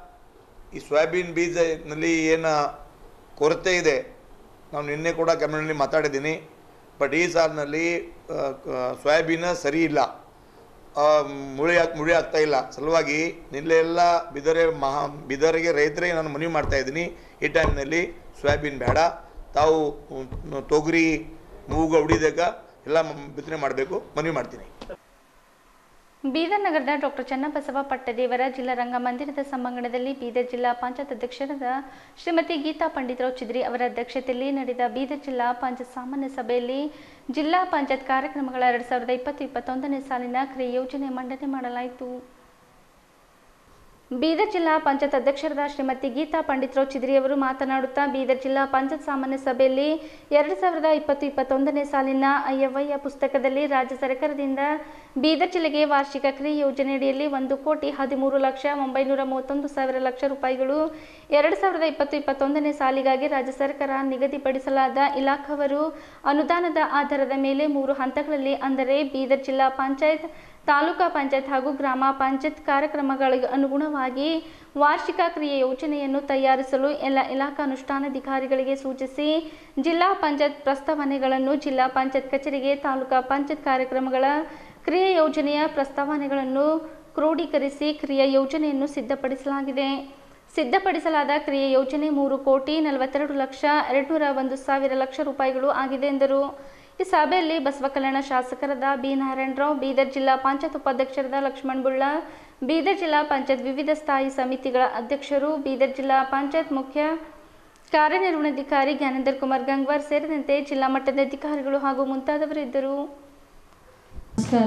ಈ ಸೋಯಾಬೀನ್ ಬೀಜನಲ್ಲಿ ಏನು ಕೊರತೆ ಇದೆ ನಾವು ನಿನ್ನೆ ಕೂಡ ಕ್ಯಾಬಿನೆಟ್ನಲ್ಲಿ ಮಾತಾಡಿದ್ದೀನಿ ಬಟ್ ಈ ಸಾಲಿನಲ್ಲಿ ಆ, ಕ- ಸೋಯಾಬೀನ ಸರಿ ಇಲ್ಲ ಆ, ಮುಳಿ ಹಾಕ್ ಮುಳಿ ಆಗ್ತಾ ಇಲ್ಲ ಸಲುವಾಗಿ ನಿನ್ನೆಲ್ಲ ಬಿದರೆ ಮಹಾ ಬಿದರಿಗೆ ರೈತರಿಗೆ ನಾನು ಮನವಿ ಮಾಡ್ತಾ ಇದ್ದೀನಿ ಈ ಟೈಮ್ನಲ್ಲಿ ಸೋಯಾಬೀನ್ ಬೇಡ ತಾವು ಉಮ್, ತೊಗರಿ ಮೂಗು ಉಡಿದಾಗ ಎಲ್ಲ ಮ್- ಬಿತ್ತನೆ ಮಾಡಬೇಕು ಮನವಿ ಮಾಡ್ತೀನಿ ಬೀದರ್ ನಗರದ ಡಾಕ್ಟರ್ ಚನ್ನಬಸವ ಪಟ್ಟದೇವರ ಜಿಲ್ಲಾ ರಂಗಮಂದಿರದ ಸಭಾಂಗಣದಲ್ಲಿ ಬೀದರ್ ಜಿಲ್ಲಾ ಪಂಚಾಯತ್ ಅಧ್ಯಕ್ಷರಾದ ಶ್ರೀಮತಿ ಗೀತಾ ಪಂಡಿತರಾವ್ ಚಿದ್ರಿ ಅವರ ಅಧ್ಯಕ್ಷತೆಯಲ್ಲಿ ನಡೆದ ಬೀದರ್ ಜಿಲ್ಲಾ ಪಂಚಾಯತ್ ಸಾಮಾನ್ಯ ಸಭೆಯಲ್ಲಿ ಜಿಲ್ಲಾ ಪಂಚಾಯತ್ ಕಾರ್ಯಕ್ರಮಗಳ ಎರಡು ಸಾವಿರದ ಇಪ್ಪತ್ತು ಇಪ್ಪತ್ತೊಂದನೇ ಸಾಲಿನ ಕ್ರಿಯೆ ಯೋಜನೆ ಮಂಡನೆ ಮಾಡಲಾಯಿತು ಬೀದರ್ ಜಿಲ್ಲಾ ಪಂಚಾಯತ್ ಅಧ್ಯಕ್ಷರಾದ ಶ್ರೀಮತಿ ಗೀತಾ ಪಂಡಿತರಾವ್ ಚಿದ್ರಿ ಅವರು ಮಾತನಾಡುತ್ತಾ ಬೀದರ್ ಜಿಲ್ಲಾ ಪಂಚಾಯತ್ ಸಾಮಾನ್ಯ ಸಭೆಯಲ್ಲಿ ಎರಡು ಸಾವಿರದ ಇಪ್ಪತ್ತು ಇಪ್ಪತ್ತೊಂದನೇ ಸಾಲಿನ ಅಯ್ಯವಯ್ಯ ಪುಸ್ತಕದಲ್ಲಿ ರಾಜ್ಯ ಸರ್ಕಾರದಿಂದ ಬೀದರ್ ಜಿಲ್ಲೆಗೆ ವಾರ್ಷಿಕ ಕ್ರಿಯೆ ಯೋಜನೆಯಡಿಯಲ್ಲಿ ಒಂದು ಕೋಟಿ ಹದಿಮೂರು ಲಕ್ಷ ಒಂಬೈನೂರ ಮೂವತ್ತೊಂದು ಸಾವಿರ ಲಕ್ಷ ರೂಪಾಯಿಗಳು ಎರಡು ಸಾವಿರದ ಇಪ್ಪತ್ತು ಇಪ್ಪತ್ತೊಂದನೇ ಸಾಲಿಗಾಗಿ ರಾಜ್ಯ ಸರ್ಕಾರ ನಿಗದಿಪಡಿಸಲಾದ ಇಲಾಖಾವರು ಅನುದಾನದ ಆಧಾರದ ಮೇಲೆ ಮೂರು ಹಂತಗಳಲ್ಲಿ ಅಂದರೆ ಬೀದರ್ ಜಿಲ್ಲಾ ಪಂಚಾಯತ್ ತಾಲೂಕಾ ಪಂಚಾಯತ್ ಹಾಗೂ ಗ್ರಾಮ ಪಂಚಾಯತ್ ಕಾರ್ಯಕ್ರಮಗಳಿಗೆ ಅನುಗುಣವಾಗಿ ವಾರ್ಷಿಕ ಕ್ರಿಯೆ ಯೋಜನೆಯನ್ನು ತಯಾರಿಸಲು ಎಲ್ಲ ಇಲಾಖಾ ಅನುಷ್ಠಾನಾಧಿಕಾರಿಗಳಿಗೆ ಸೂಚಿಸಿ ಜಿಲ್ಲಾ ಪಂಚಾಯತ್ ಪ್ರಸ್ತಾವನೆಗಳನ್ನು ಜಿಲ್ಲಾ ಪಂಚಾಯತ್ ಕಚೇರಿಗೆ ತಾಲೂಕಾ ಪಂಚಾಯತ್ ಕಾರ್ಯಕ್ರಮಗಳ ಕ್ರಿಯೆ ಯೋಜನೆಯ ಪ್ರಸ್ತಾವನೆಗಳನ್ನು ಕ್ರೋಢೀಕರಿಸಿ ಕ್ರಿಯಾ ಯೋಜನೆಯನ್ನು ಸಿದ್ಧಪಡಿಸಲಾಗಿದೆ ಸಿದ್ಧಪಡಿಸಲಾದ ಕ್ರಿಯೆ ಯೋಜನೆ ಮೂರು ಕೋಟಿ ನಲವತ್ತೆರಡು ಲಕ್ಷ ಎರಡುನೂರ ಒಂದು ಸಾವಿರ ಲಕ್ಷ ರೂಪಾಯಿಗಳು ಆಗಿದೆ ಎಂದರು ಈ ಸಭೆಯಲ್ಲಿ ಬಸವ ಕಲ್ಯಾಣ ಶಾಸಕರಾದ ಬಿ ನಾರಾಯಣರಾವ್ ಬೀದರ್ ಜಿಲ್ಲಾ ಪಂಚಾಯತ್ ಉಪಾಧ್ಯಕ್ಷರಾದ ಲಕ್ಷ್ಮಣ್ ಬುಳ್ಳ ಬೀದರ್ ಜಿಲ್ಲಾ ಪಂಚಾಯತ್ ವಿವಿಧ ಸ್ಥಾಯಿ ಸಮಿತಿಗಳ ಅಧ್ಯಕ್ಷರು ಬೀದರ್ ಜಿಲ್ಲಾ ಪಂಚಾಯತ್ ಮುಖ್ಯ ಕಾರ್ಯನಿರ್ವಹಣಾಧಿಕಾರಿ ಜ್ಞಾನೇಂದ್ರ ಕುಮಾರ್ ಗಂಗ್ವಾರ್ ಸೇರಿದಂತೆ ಜಿಲ್ಲಾ ಮಟ್ಟದ ಅಧಿಕಾರಿಗಳು ಹಾಗೂ ಮುಂತಾದವರು ಇದ್ದರು ನಮಸ್ಕಾರ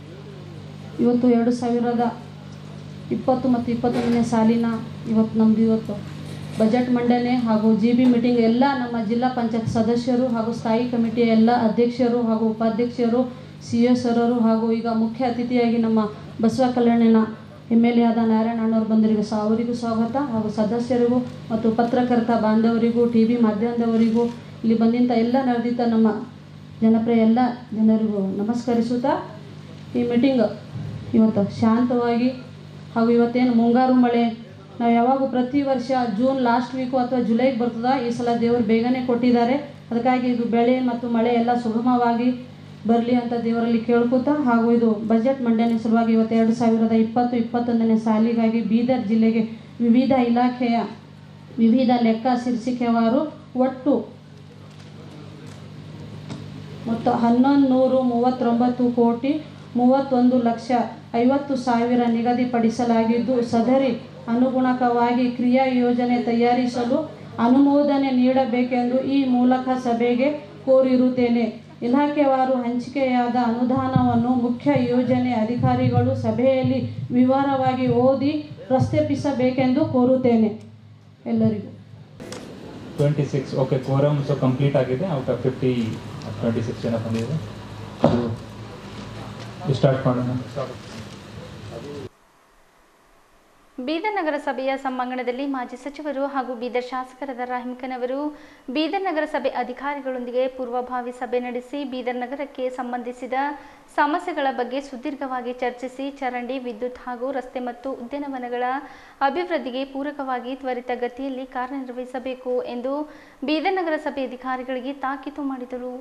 ಇವತ್ತು ಎರಡು ಸಾವಿರದ ಇಪ್ಪತ್ತು ಮತ್ತು ಇಪ್ಪತ್ತೊಂದನೇ ಸಾಲಿನ ಇವತ್ತು ನಮ್ಮದು ಇವತ್ತು ಬಜೆಟ್ ಮಂಡನೆ ಹಾಗೂ ಜಿ ಬಿ ಮೀಟಿಂಗ್ ಎಲ್ಲ ನಮ್ಮ ಜಿಲ್ಲಾ ಪಂಚಾಯತ್ ಸದಸ್ಯರು ಹಾಗೂ ಸ್ಥಾಯಿ ಕಮಿಟಿಯ ಎಲ್ಲ ಅಧ್ಯಕ್ಷರು ಹಾಗೂ ಉಪಾಧ್ಯಕ್ಷರು ಸಿ ಎಸ್ ಸರರು ಹಾಗೂ ಈಗ ಮುಖ್ಯ ಅತಿಥಿಯಾಗಿ ನಮ್ಮ ಬಸವ ಕಲ್ಯಾಣಿನ ಎಮ್ ಎಲ್ ಎ ಆದ ನಾರಾಯಣ ಅಣ್ಣವ್ರು ಬಂದವರಿಗೂ ಸಹ ಅವರಿಗೂ ಸ್ವಾಗತ ಹಾಗೂ ಸದಸ್ಯರಿಗೂ ಮತ್ತು ಪತ್ರಕರ್ತ ಬಾಂಧವರಿಗೂ ಟಿ ವಿ ಮಾಧ್ಯಮದವರಿಗೂ ಇಲ್ಲಿ ಬಂದಿಂಥ ಎಲ್ಲ ನಡೆದಿದ್ದ ನಮ್ಮ ಜನಪ್ರಿಯ ಎಲ್ಲ ಜನರಿಗೂ ನಮಸ್ಕರಿಸುತ್ತಾ ಈ ಮೀಟಿಂಗ್ ಇವತ್ತು ಶಾಂತವಾಗಿ ಹಾಗೂ ಇವತ್ತೇನು ಮುಂಗಾರು ಮಳೆ ನಾವು ಯಾವಾಗ ಪ್ರತಿ ವರ್ಷ ಜೂನ್ ಲಾಸ್ಟ್ ವೀಕು ಅಥವಾ ಜುಲೈಗೆ ಬರ್ತದ ಈ ಸಲ ದೇವರು ಬೇಗನೆ ಕೊಟ್ಟಿದ್ದಾರೆ ಅದಕ್ಕಾಗಿ ಇದು ಬೆಳೆ ಮತ್ತು ಮಳೆ ಎಲ್ಲ ಸುಗಮವಾಗಿ ಬರಲಿ ಅಂತ ದೇವರಲ್ಲಿ ಕೇಳ್ಕೊತಾ ಹಾಗೂ ಇದು ಬಜೆಟ್ ಮಂಡನೆ ಸಲುವಾಗಿ ಇವತ್ತು ಎರಡು ಸಾವಿರದ ಇಪ್ಪತ್ತು ಇಪ್ಪತ್ತೊಂದನೇ ಸಾಲಿಗಾಗಿ ಬೀದರ್ ಜಿಲ್ಲೆಗೆ ವಿವಿಧ ಇಲಾಖೆಯ ವಿವಿಧ ಲೆಕ್ಕ ಶೀರ್ಷಿಕೆವಾರು ಒಟ್ಟು ಮತ್ತು ಹನ್ನೊಂದು ನೂರು ಮೂವತ್ತೊಂಬತ್ತು ಕೋಟಿ ಮೂವತ್ತೊಂದು ಲಕ್ಷ ಐವತ್ತು ಸಾವಿರ ನಿಗದಿಪಡಿಸಲಾಗಿದ್ದು ಸದರಿ ಅನುಗುಣಕವಾಗಿ ಕ್ರಿಯಾ ಯೋಜನೆ ತಯಾರಿಸಲು ಅನುಮೋದನೆ ನೀಡಬೇಕೆಂದು ಈ ಮೂಲಕ ಸಭೆಗೆ ಕೋರಿರುತ್ತೇನೆ ಇಲಾಖೆವಾರು ಹಂಚಿಕೆಯಾದ ಅನುದಾನವನ್ನು ಮುಖ್ಯ ಯೋಜನೆ ಅಧಿಕಾರಿಗಳು ಸಭೆಯಲ್ಲಿ ವಿವರವಾಗಿ ಓದಿ ಪ್ರಸ್ತಾಪಿಸಬೇಕೆಂದು ಕೋರುತ್ತೇನೆ ಎಲ್ಲರಿಗೂ twenty six okay quorum so complete ಆಗಿದೆ out of fifty twenty six ಜನ ಬಂದಿದೆ ಸ್ಟಾರ್ಟ್ ಮಾಡೋಣ ಬೀದರ್ ನಗರಸಭೆಯ ಸಭಾಂಗಣದಲ್ಲಿ ಮಾಜಿ ಸಚಿವರು ಹಾಗೂ ಬೀದರ್ ಶಾಸಕರಾದ ರಾಹಿಂ ಅವರು ಬೀದರ್ ನಗರಸಭೆ ಅಧಿಕಾರಿಗಳೊಂದಿಗೆ ಪೂರ್ವಭಾವಿ ಸಭೆ ನಡೆಸಿ ಬೀದರ್ ನಗರಕ್ಕೆ ಸಂಬಂಧಿಸಿದ ಸಮಸ್ಯೆಗಳ ಬಗ್ಗೆ ಸುದೀರ್ಘವಾಗಿ ಚರ್ಚಿಸಿ ಚರಂಡಿ ವಿದ್ಯುತ್ ಹಾಗೂ ರಸ್ತೆ ಮತ್ತು ಉದ್ಯಾನವನಗಳ ಅಭಿವೃದ್ಧಿಗೆ ಪೂರಕವಾಗಿ ತ್ವರಿತ ಗತಿಯಲ್ಲಿ ಕಾರ್ಯನಿರ್ವಹಿಸಬೇಕು ಎಂದು ಬೀದರ್ ನಗರಸಭೆ ಅಧಿಕಾರಿಗಳಿಗೆ ತಾಕೀತು ಮಾಡಿದರು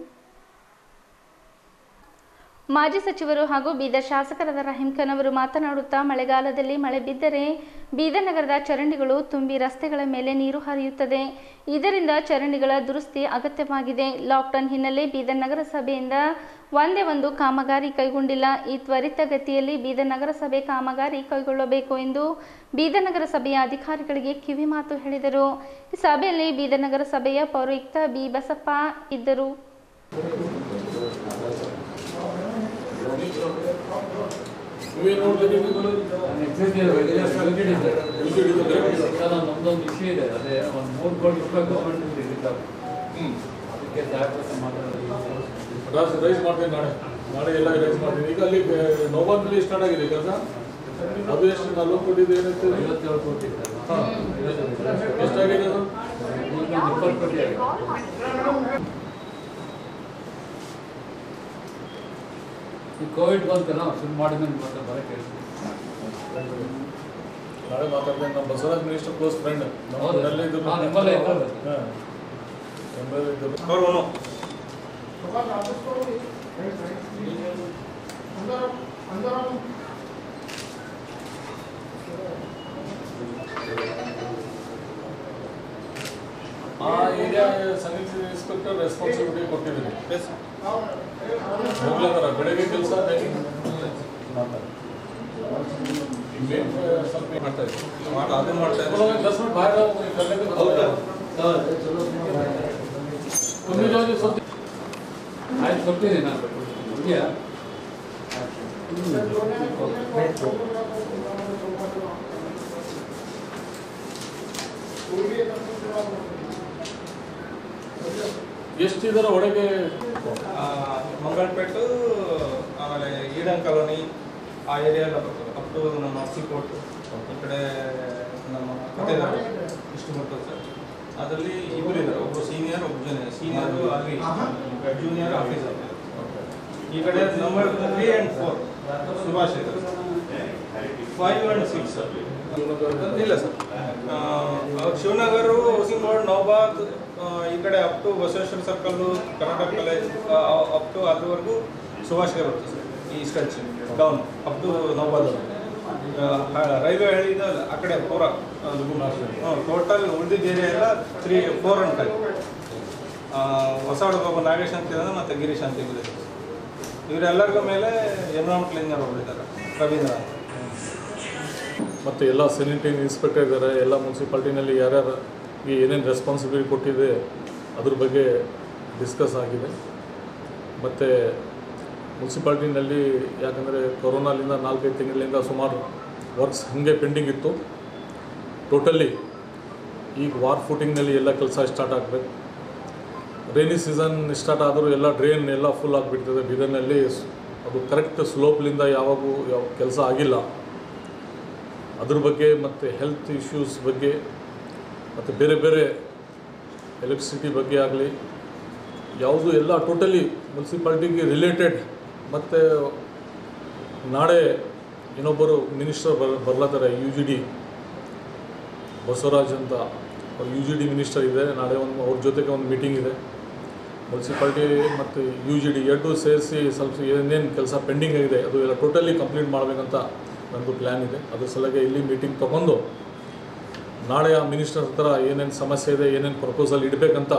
ಮಾಜಿ ಸಚಿವರು ಹಾಗೂ ಬೀದರ್ ಶಾಸಕರಾದ ರಹೀಂ ಖಾನ್ ಅವರು ಮಾತನಾಡುತ್ತಾ ಮಳೆಗಾಲದಲ್ಲಿ ಮಳೆ ಬಿದ್ದರೆ ಬೀದರ್ ನಗರದ ಚರಂಡಿಗಳು ತುಂಬಿ ರಸ್ತೆಗಳ ಮೇಲೆ ನೀರು ಹರಿಯುತ್ತದೆ ಇದರಿಂದ ಚರಂಡಿಗಳ ದುರಸ್ತಿ ಅಗತ್ಯವಾಗಿದೆ ಲಾಕ್ಡೌನ್ ಹಿನ್ನೆಲೆ ಬೀದರ್ ನಗರಸಭೆಯಿಂದ ಒಂದೇ ಒಂದು ಕಾಮಗಾರಿ ಕೈಗೊಂಡಿಲ್ಲ ಈ ತ್ವರಿತ ಗತಿಯಲ್ಲಿ ಬೀದರ್ ನಗರಸಭೆ ಕಾಮಗಾರಿ ಕೈಗೊಳ್ಳಬೇಕು ಎಂದು ಬೀದರ್ ನಗರಸಭೆಯ ಅಧಿಕಾರಿಗಳಿಗೆ ಕಿವಿ ಮಾತು ಹೇಳಿದರು ಈ ಸಭೆಯಲ್ಲಿ ಬೀದರ್ ನಗರಸಭೆಯ ಪೌರಾಯುಕ್ತ ಬಿ ಬಸಪ್ಪ ಇದ್ದರು ನಮ್ದೊಂದು ವಿಷಯ ಇದೆ ಅದೇ ಒಂದು ಮೂರು ಕೋಟಿ ರೂಪಾಯಿ ಗೌರ್ಮೆಂಟ್ ಅದಕ್ಕೆ ಜಾಗ್ರತೆ ಮಾತಾಡೋದು ರೈಸ್ ಮಾಡ್ತೀನಿ ನಾಳೆ ನಾಳೆ ಎಲ್ಲ ರೈಸ್ ಮಾಡ್ತೀನಿ ಈಗ ಅಲ್ಲಿ ನೋಬಾದಲ್ಲಿ ಸ್ಟಾರ್ಟ್ ಆಗಿದೆ ಕೆಲಸ ಅದು ಎಷ್ಟು ನಲ್ವತ್ತು ಕೋಟಿ ಏನೈತೆ ಐವತ್ತೇಳು ಕೋಟಿ ಇದೆ. ಹಾಂ ಎಷ್ಟಾಗಿದೆ ಅದು ಈಗ ಒಂದು ಇಪ್ಪತ್ತು ಕೋಟಿ ಆಗಿದೆ ಈ ಕೋವಿಡ್ ಬಂತಲ್ಲ ಶುರು ಮಾಡಿದ್ಮೇಲೆ ಮತ್ತೆ ಬರಕ್ಕೆ ನಾಳೆ ಮಾತಾಡ್ತೇನೆ ನಮ್ಮ ಬಸವರಾಜ್ ಮಿನಿಸ್ಟರ್ ಕ್ಲೋಸ್ ಫ್ರೆಂಡ್ ನಮ್ಮ ಹೌದು. ಊರಲ್ಲೇ ಇದ್ರು ಹಾ, ನಿಮ್ಮಲ್ಲೇ ಇದ್ದಾರೆ. ಹಾಂ ನಮ್ಮಲ್ಲೇ ಇದ್ರು ಆ ಏರಿಯಾ ಸ್ಯಾನಿಟರಿ ಇನ್ಸ್ಪೆಕ್ಟರ್ ರೆಸ್ಪಾನ್ಸಿಬಿಲಿಟಿ ಕೊಟ್ಟಿದ್ದೀನಿ ಹೋಗ್ಲತ್ತಾರ ಬೆಳಗ್ಗೆ ಕೆಲಸ ಮಾಡ್ತಾರೆ ಮೇನ್ ಸ್ವಲ್ಪ ಮಾಡ್ತಾ ಇದ್ದೀನಿ ಅದು ಮಾಡ್ತಾ ಇದ್ದೀನಿ ದಸ್ ಮಿನಿಟ್ ಬಾಹर करने के ಹೌದಾ तुम्ही जो ಸ್ವಲ್ಪ ಆಯ್ತು ಕೊಡ್ತೀನಿ ನಾನು ಇದೆಯಾ ಎಷ್ಟಿದಾರ ಒಳಗೆ ಮಂಗಳಪೇಟು ಆಮೇಲೆ ಈಡನ್ ಕಾಲೋನಿ ಆ ಏರಿಯಾ ಎಲ್ಲ ಬರ್ತದೆ ಅಪ್ ಟು ನಮ್ಮ ಸಿಕೋಟ್ ಈ ಕಡೆ ನಮ್ಮ ಕಥೆದಾರ ಇಷ್ಟು ಬರ್ತದೆ ಸರ್ ಅದರಲ್ಲಿ ಇಬ್ಬರು ಇದ್ದಾರೆ ಒಬ್ಬರು ಸೀನಿಯರ್ ಒಬ್ಬ ಜೂನಿಯರ್ ಸೀನಿಯರ್ ಅಲ್ಲಿ ಜೂನಿಯರ್ ಆಫೀಸರ್ ಈ ಕಡೆ number three and four Subhash ಇದ್ದಾರೆ ಫೈವ್ ಆ್ಯಂಡ್ ಸಿಕ್ಸ್ ಇಲ್ಲ sir Shivanagara housing board Naubad ಆ, ಈ ಕಡೆ up to Basaveshwara circle Karnataka college up to ಅಲ್ಲಿವರೆಗೂ ಸುಭಾಷ್ಗೆ ಬರುತ್ತೆ ಸರ್ ಈ stretch down up to Naubad railway ಹೇಳಿದ ಆ ಕಡೆ ಪೂರ ಟೋಟಲ್ ಉಳಿದಿದ್ದ ಏರಿಯಾ ಎಲ್ಲ ತ್ರೀ ಫೋರ್ ಅಂಡ್ ಫೈವ್ ಹೊಸ ಒಬ್ಬ ನಾಗೇಶ್ ಅಂತ ಇದ್ದಾರೆ ಮತ್ತು ಗಿರೀಶ್ ಅಂತ ಇದ್ದಾರೆ ಇವರೆಲ್ಲರಿಗೂ ಮೇಲೆ ಎನ್ವಿರಾನ್ಮೆಂಟಲ್ ಇಂಜಿನಿಯರ್ ಒಬ್ಬರಿದ್ದಾರೆ ರವೀಂದ್ರ ಅಂತ. ಮತ್ತು ಎಲ್ಲ ಸ್ಯಾನಿಟರಿ ಇನ್ಸ್ಪೆಕ್ಟರ್ ಇದ್ದಾರೆ ಎಲ್ಲ ಮುನ್ಸಿಪಾಲ್ಟಿನಲ್ಲಿ ಯಾರ್ಯಾರು ಈ ಏನೇನು ರೆಸ್ಪಾನ್ಸಿಬಿಲಿಟಿ ಕೊಟ್ಟಿದೆ ಅದ್ರ ಬಗ್ಗೆ ಡಿಸ್ಕಸ್ ಆಗಿದೆ ಮತ್ತು ಮುನ್ಸಿಪಾಲ್ಟಿನಲ್ಲಿ ಯಾಕಂದರೆ ಕೊರೋನಾಲಿಂದ ನಾಲ್ಕೈದು ತಿಂಗಳಿಂದ ಸುಮಾರು ವರ್ಕ್ಸ್ ಹಾಗೆ ಪೆಂಡಿಂಗ್ ಇತ್ತು ಟೋಟಲಿ ಈಗ ವಾರ್ ಫುಟಿಂಗ್ನಲ್ಲಿ ಎಲ್ಲ ಕೆಲಸ ಸ್ಟಾರ್ಟ್ ಆಗಬೇಕು ರೈನಿ ಸೀಸನ್ ಸ್ಟಾರ್ಟ್ ಆದರೂ ಎಲ್ಲ ಡ್ರೈನ್ ಎಲ್ಲ ಫುಲ್ ಆಗಿಬಿಡ್ತದೆ ಬೀದರ್ನಲ್ಲಿ ಸ್- ಅದು ಕರೆಕ್ಟ್ ಸ್ಲೋಪ್ಲಿಂದ ಯಾವಾಗೂ ಯಾವ ಕೆಲಸ ಆಗಿಲ್ಲ ಅದ್ರ ಬಗ್ಗೆ ಮತ್ತು ಹೆಲ್ತ್ ಇಶ್ಯೂಸ್ ಬಗ್ಗೆ ಮತ್ತು ಬೇರೆ ಬೇರೆ ಎಲೆಕ್ಟ್ರಿಸಿಟಿ ಬಗ್ಗೆ ಆಗಲಿ ಯಾವುದು ಎಲ್ಲ ಟೋಟಲಿ ಮುನ್ಸಿಪಾಲ್ಟಿಗೆ ರಿಲೇಟೆಡ್ ಮತ್ತು ನಾಳೆ ಇನ್ನೊಬ್ಬರು ಮಿನಿಸ್ಟರ್ ಬರ್ ಬರ್ಲತ್ತಾರೆ ಯು ಜಿ ಡಿ ಬಸವರಾಜ್ ಅಂತ ಅವ್ರು ಯು ಜಿ ಡಿ ಮಿನಿಸ್ಟರ್ ಇದೆ ನಾಳೆ ಒಂದು ಅವ್ರ ಜೊತೆಗೆ ಒಂದು ಮೀಟಿಂಗ್ ಇದೆ ಮುನ್ಸಿಪಾಲ್ಟಿ ಮತ್ತು ಯು ಜಿ ಡಿ ಎರಡು ಸೇರಿಸಿ ಸ್ವಲ್ಪ ಏನೇನು ಕೆಲಸ ಪೆಂಡಿಂಗ್ ಆಗಿದೆ ಅದು ಎಲ್ಲ ಟೋಟಲಿ ಕಂಪ್ಲೀಟ್ ಮಾಡಬೇಕಂತ ನಂದು ಪ್ಲ್ಯಾನ್ ಇದೆ ಅದ್ರ ಸಲುವಾಗಿ ಇಲ್ಲಿ ಮೀಟಿಂಗ್ ತೊಗೊಂಡು ನಾಳೆ ಆ ಮಿನಿಸ್ಟರ್ ಹತ್ರ ಏನೇನು ಸಮಸ್ಯೆ ಇದೆ ಏನೇನು ಪ್ರಪೋಸಲ್ ಇಡಬೇಕಂತ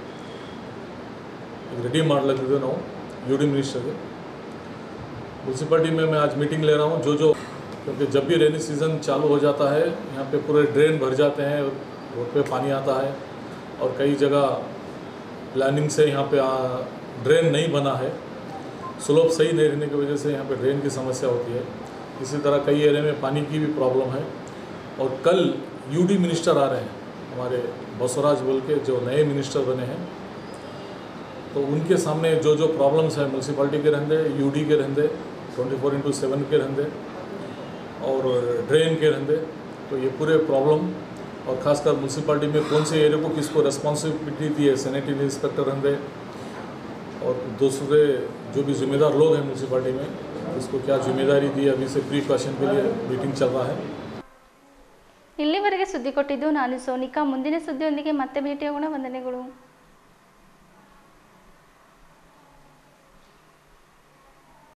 ಈಗ रेडी ಮಾಡ್ಲತ್ತಿದ್ದೆ ನಾವು यू डी मिनिस्टर के म्यूनसिपलिटी में मैं आज मीटिंग ले रहा हूँ जो जो क्योंकि जब भी रेनी सीज़न चालू हो जाता है यहाँ पे पूरे ड्रेन भर जाते हैं रोड पे पानी आता है और कई जगह प्लानिंग से यहाँ पे ड्रेन नहीं बना है स्लोप सही नहीं रहने की वजह से यहाँ पे ड्रेन की समस्या होती है इसी तरह कई एरिया में पानी की भी प्रॉब्लम है और कल यूडी मिनिस्टर आ रहे हैं हमारे बसवराज बोल के जो नए मिनिस्टर बने हैं तो उनके सामने जो जो प्रॉब्लम्स है म्यूनसिपाल्टी के रहंदे यूडी के रहंदे ट्वेंटी फोर इंटू सेवन के रहंदे और ड्रेन के रहंदे तो ये पूरे प्रॉब्लम और ख़ासकर म्यूनसिपाल्टी में कौन से एरिया को किसको रेस्पॉन्सिबिलिटी दी है सैनिटरी इंस्पेक्टर रहंदे और दूसरे जो भी जिम्मेदार लोग हैं म्यूनसिपाल्टी में इसको क्या जिम्मेदारी दी है अभी से प्रिकॉशन के लिए मीटिंग चल रहा है ಇಲ್ಲಿವರೆಗೆ ಸುದ್ದಿ ಕೊಟ್ಟಿದ್ದು ನಾನು ಸೋನಿಕಾ ಮುಂದಿನ ಸುದ್ದಿಯೊಂದಿಗೆ ಮತ್ತೆ ಭೇಟಿಯಾಗೋಣ ವಂದನೆಗಳು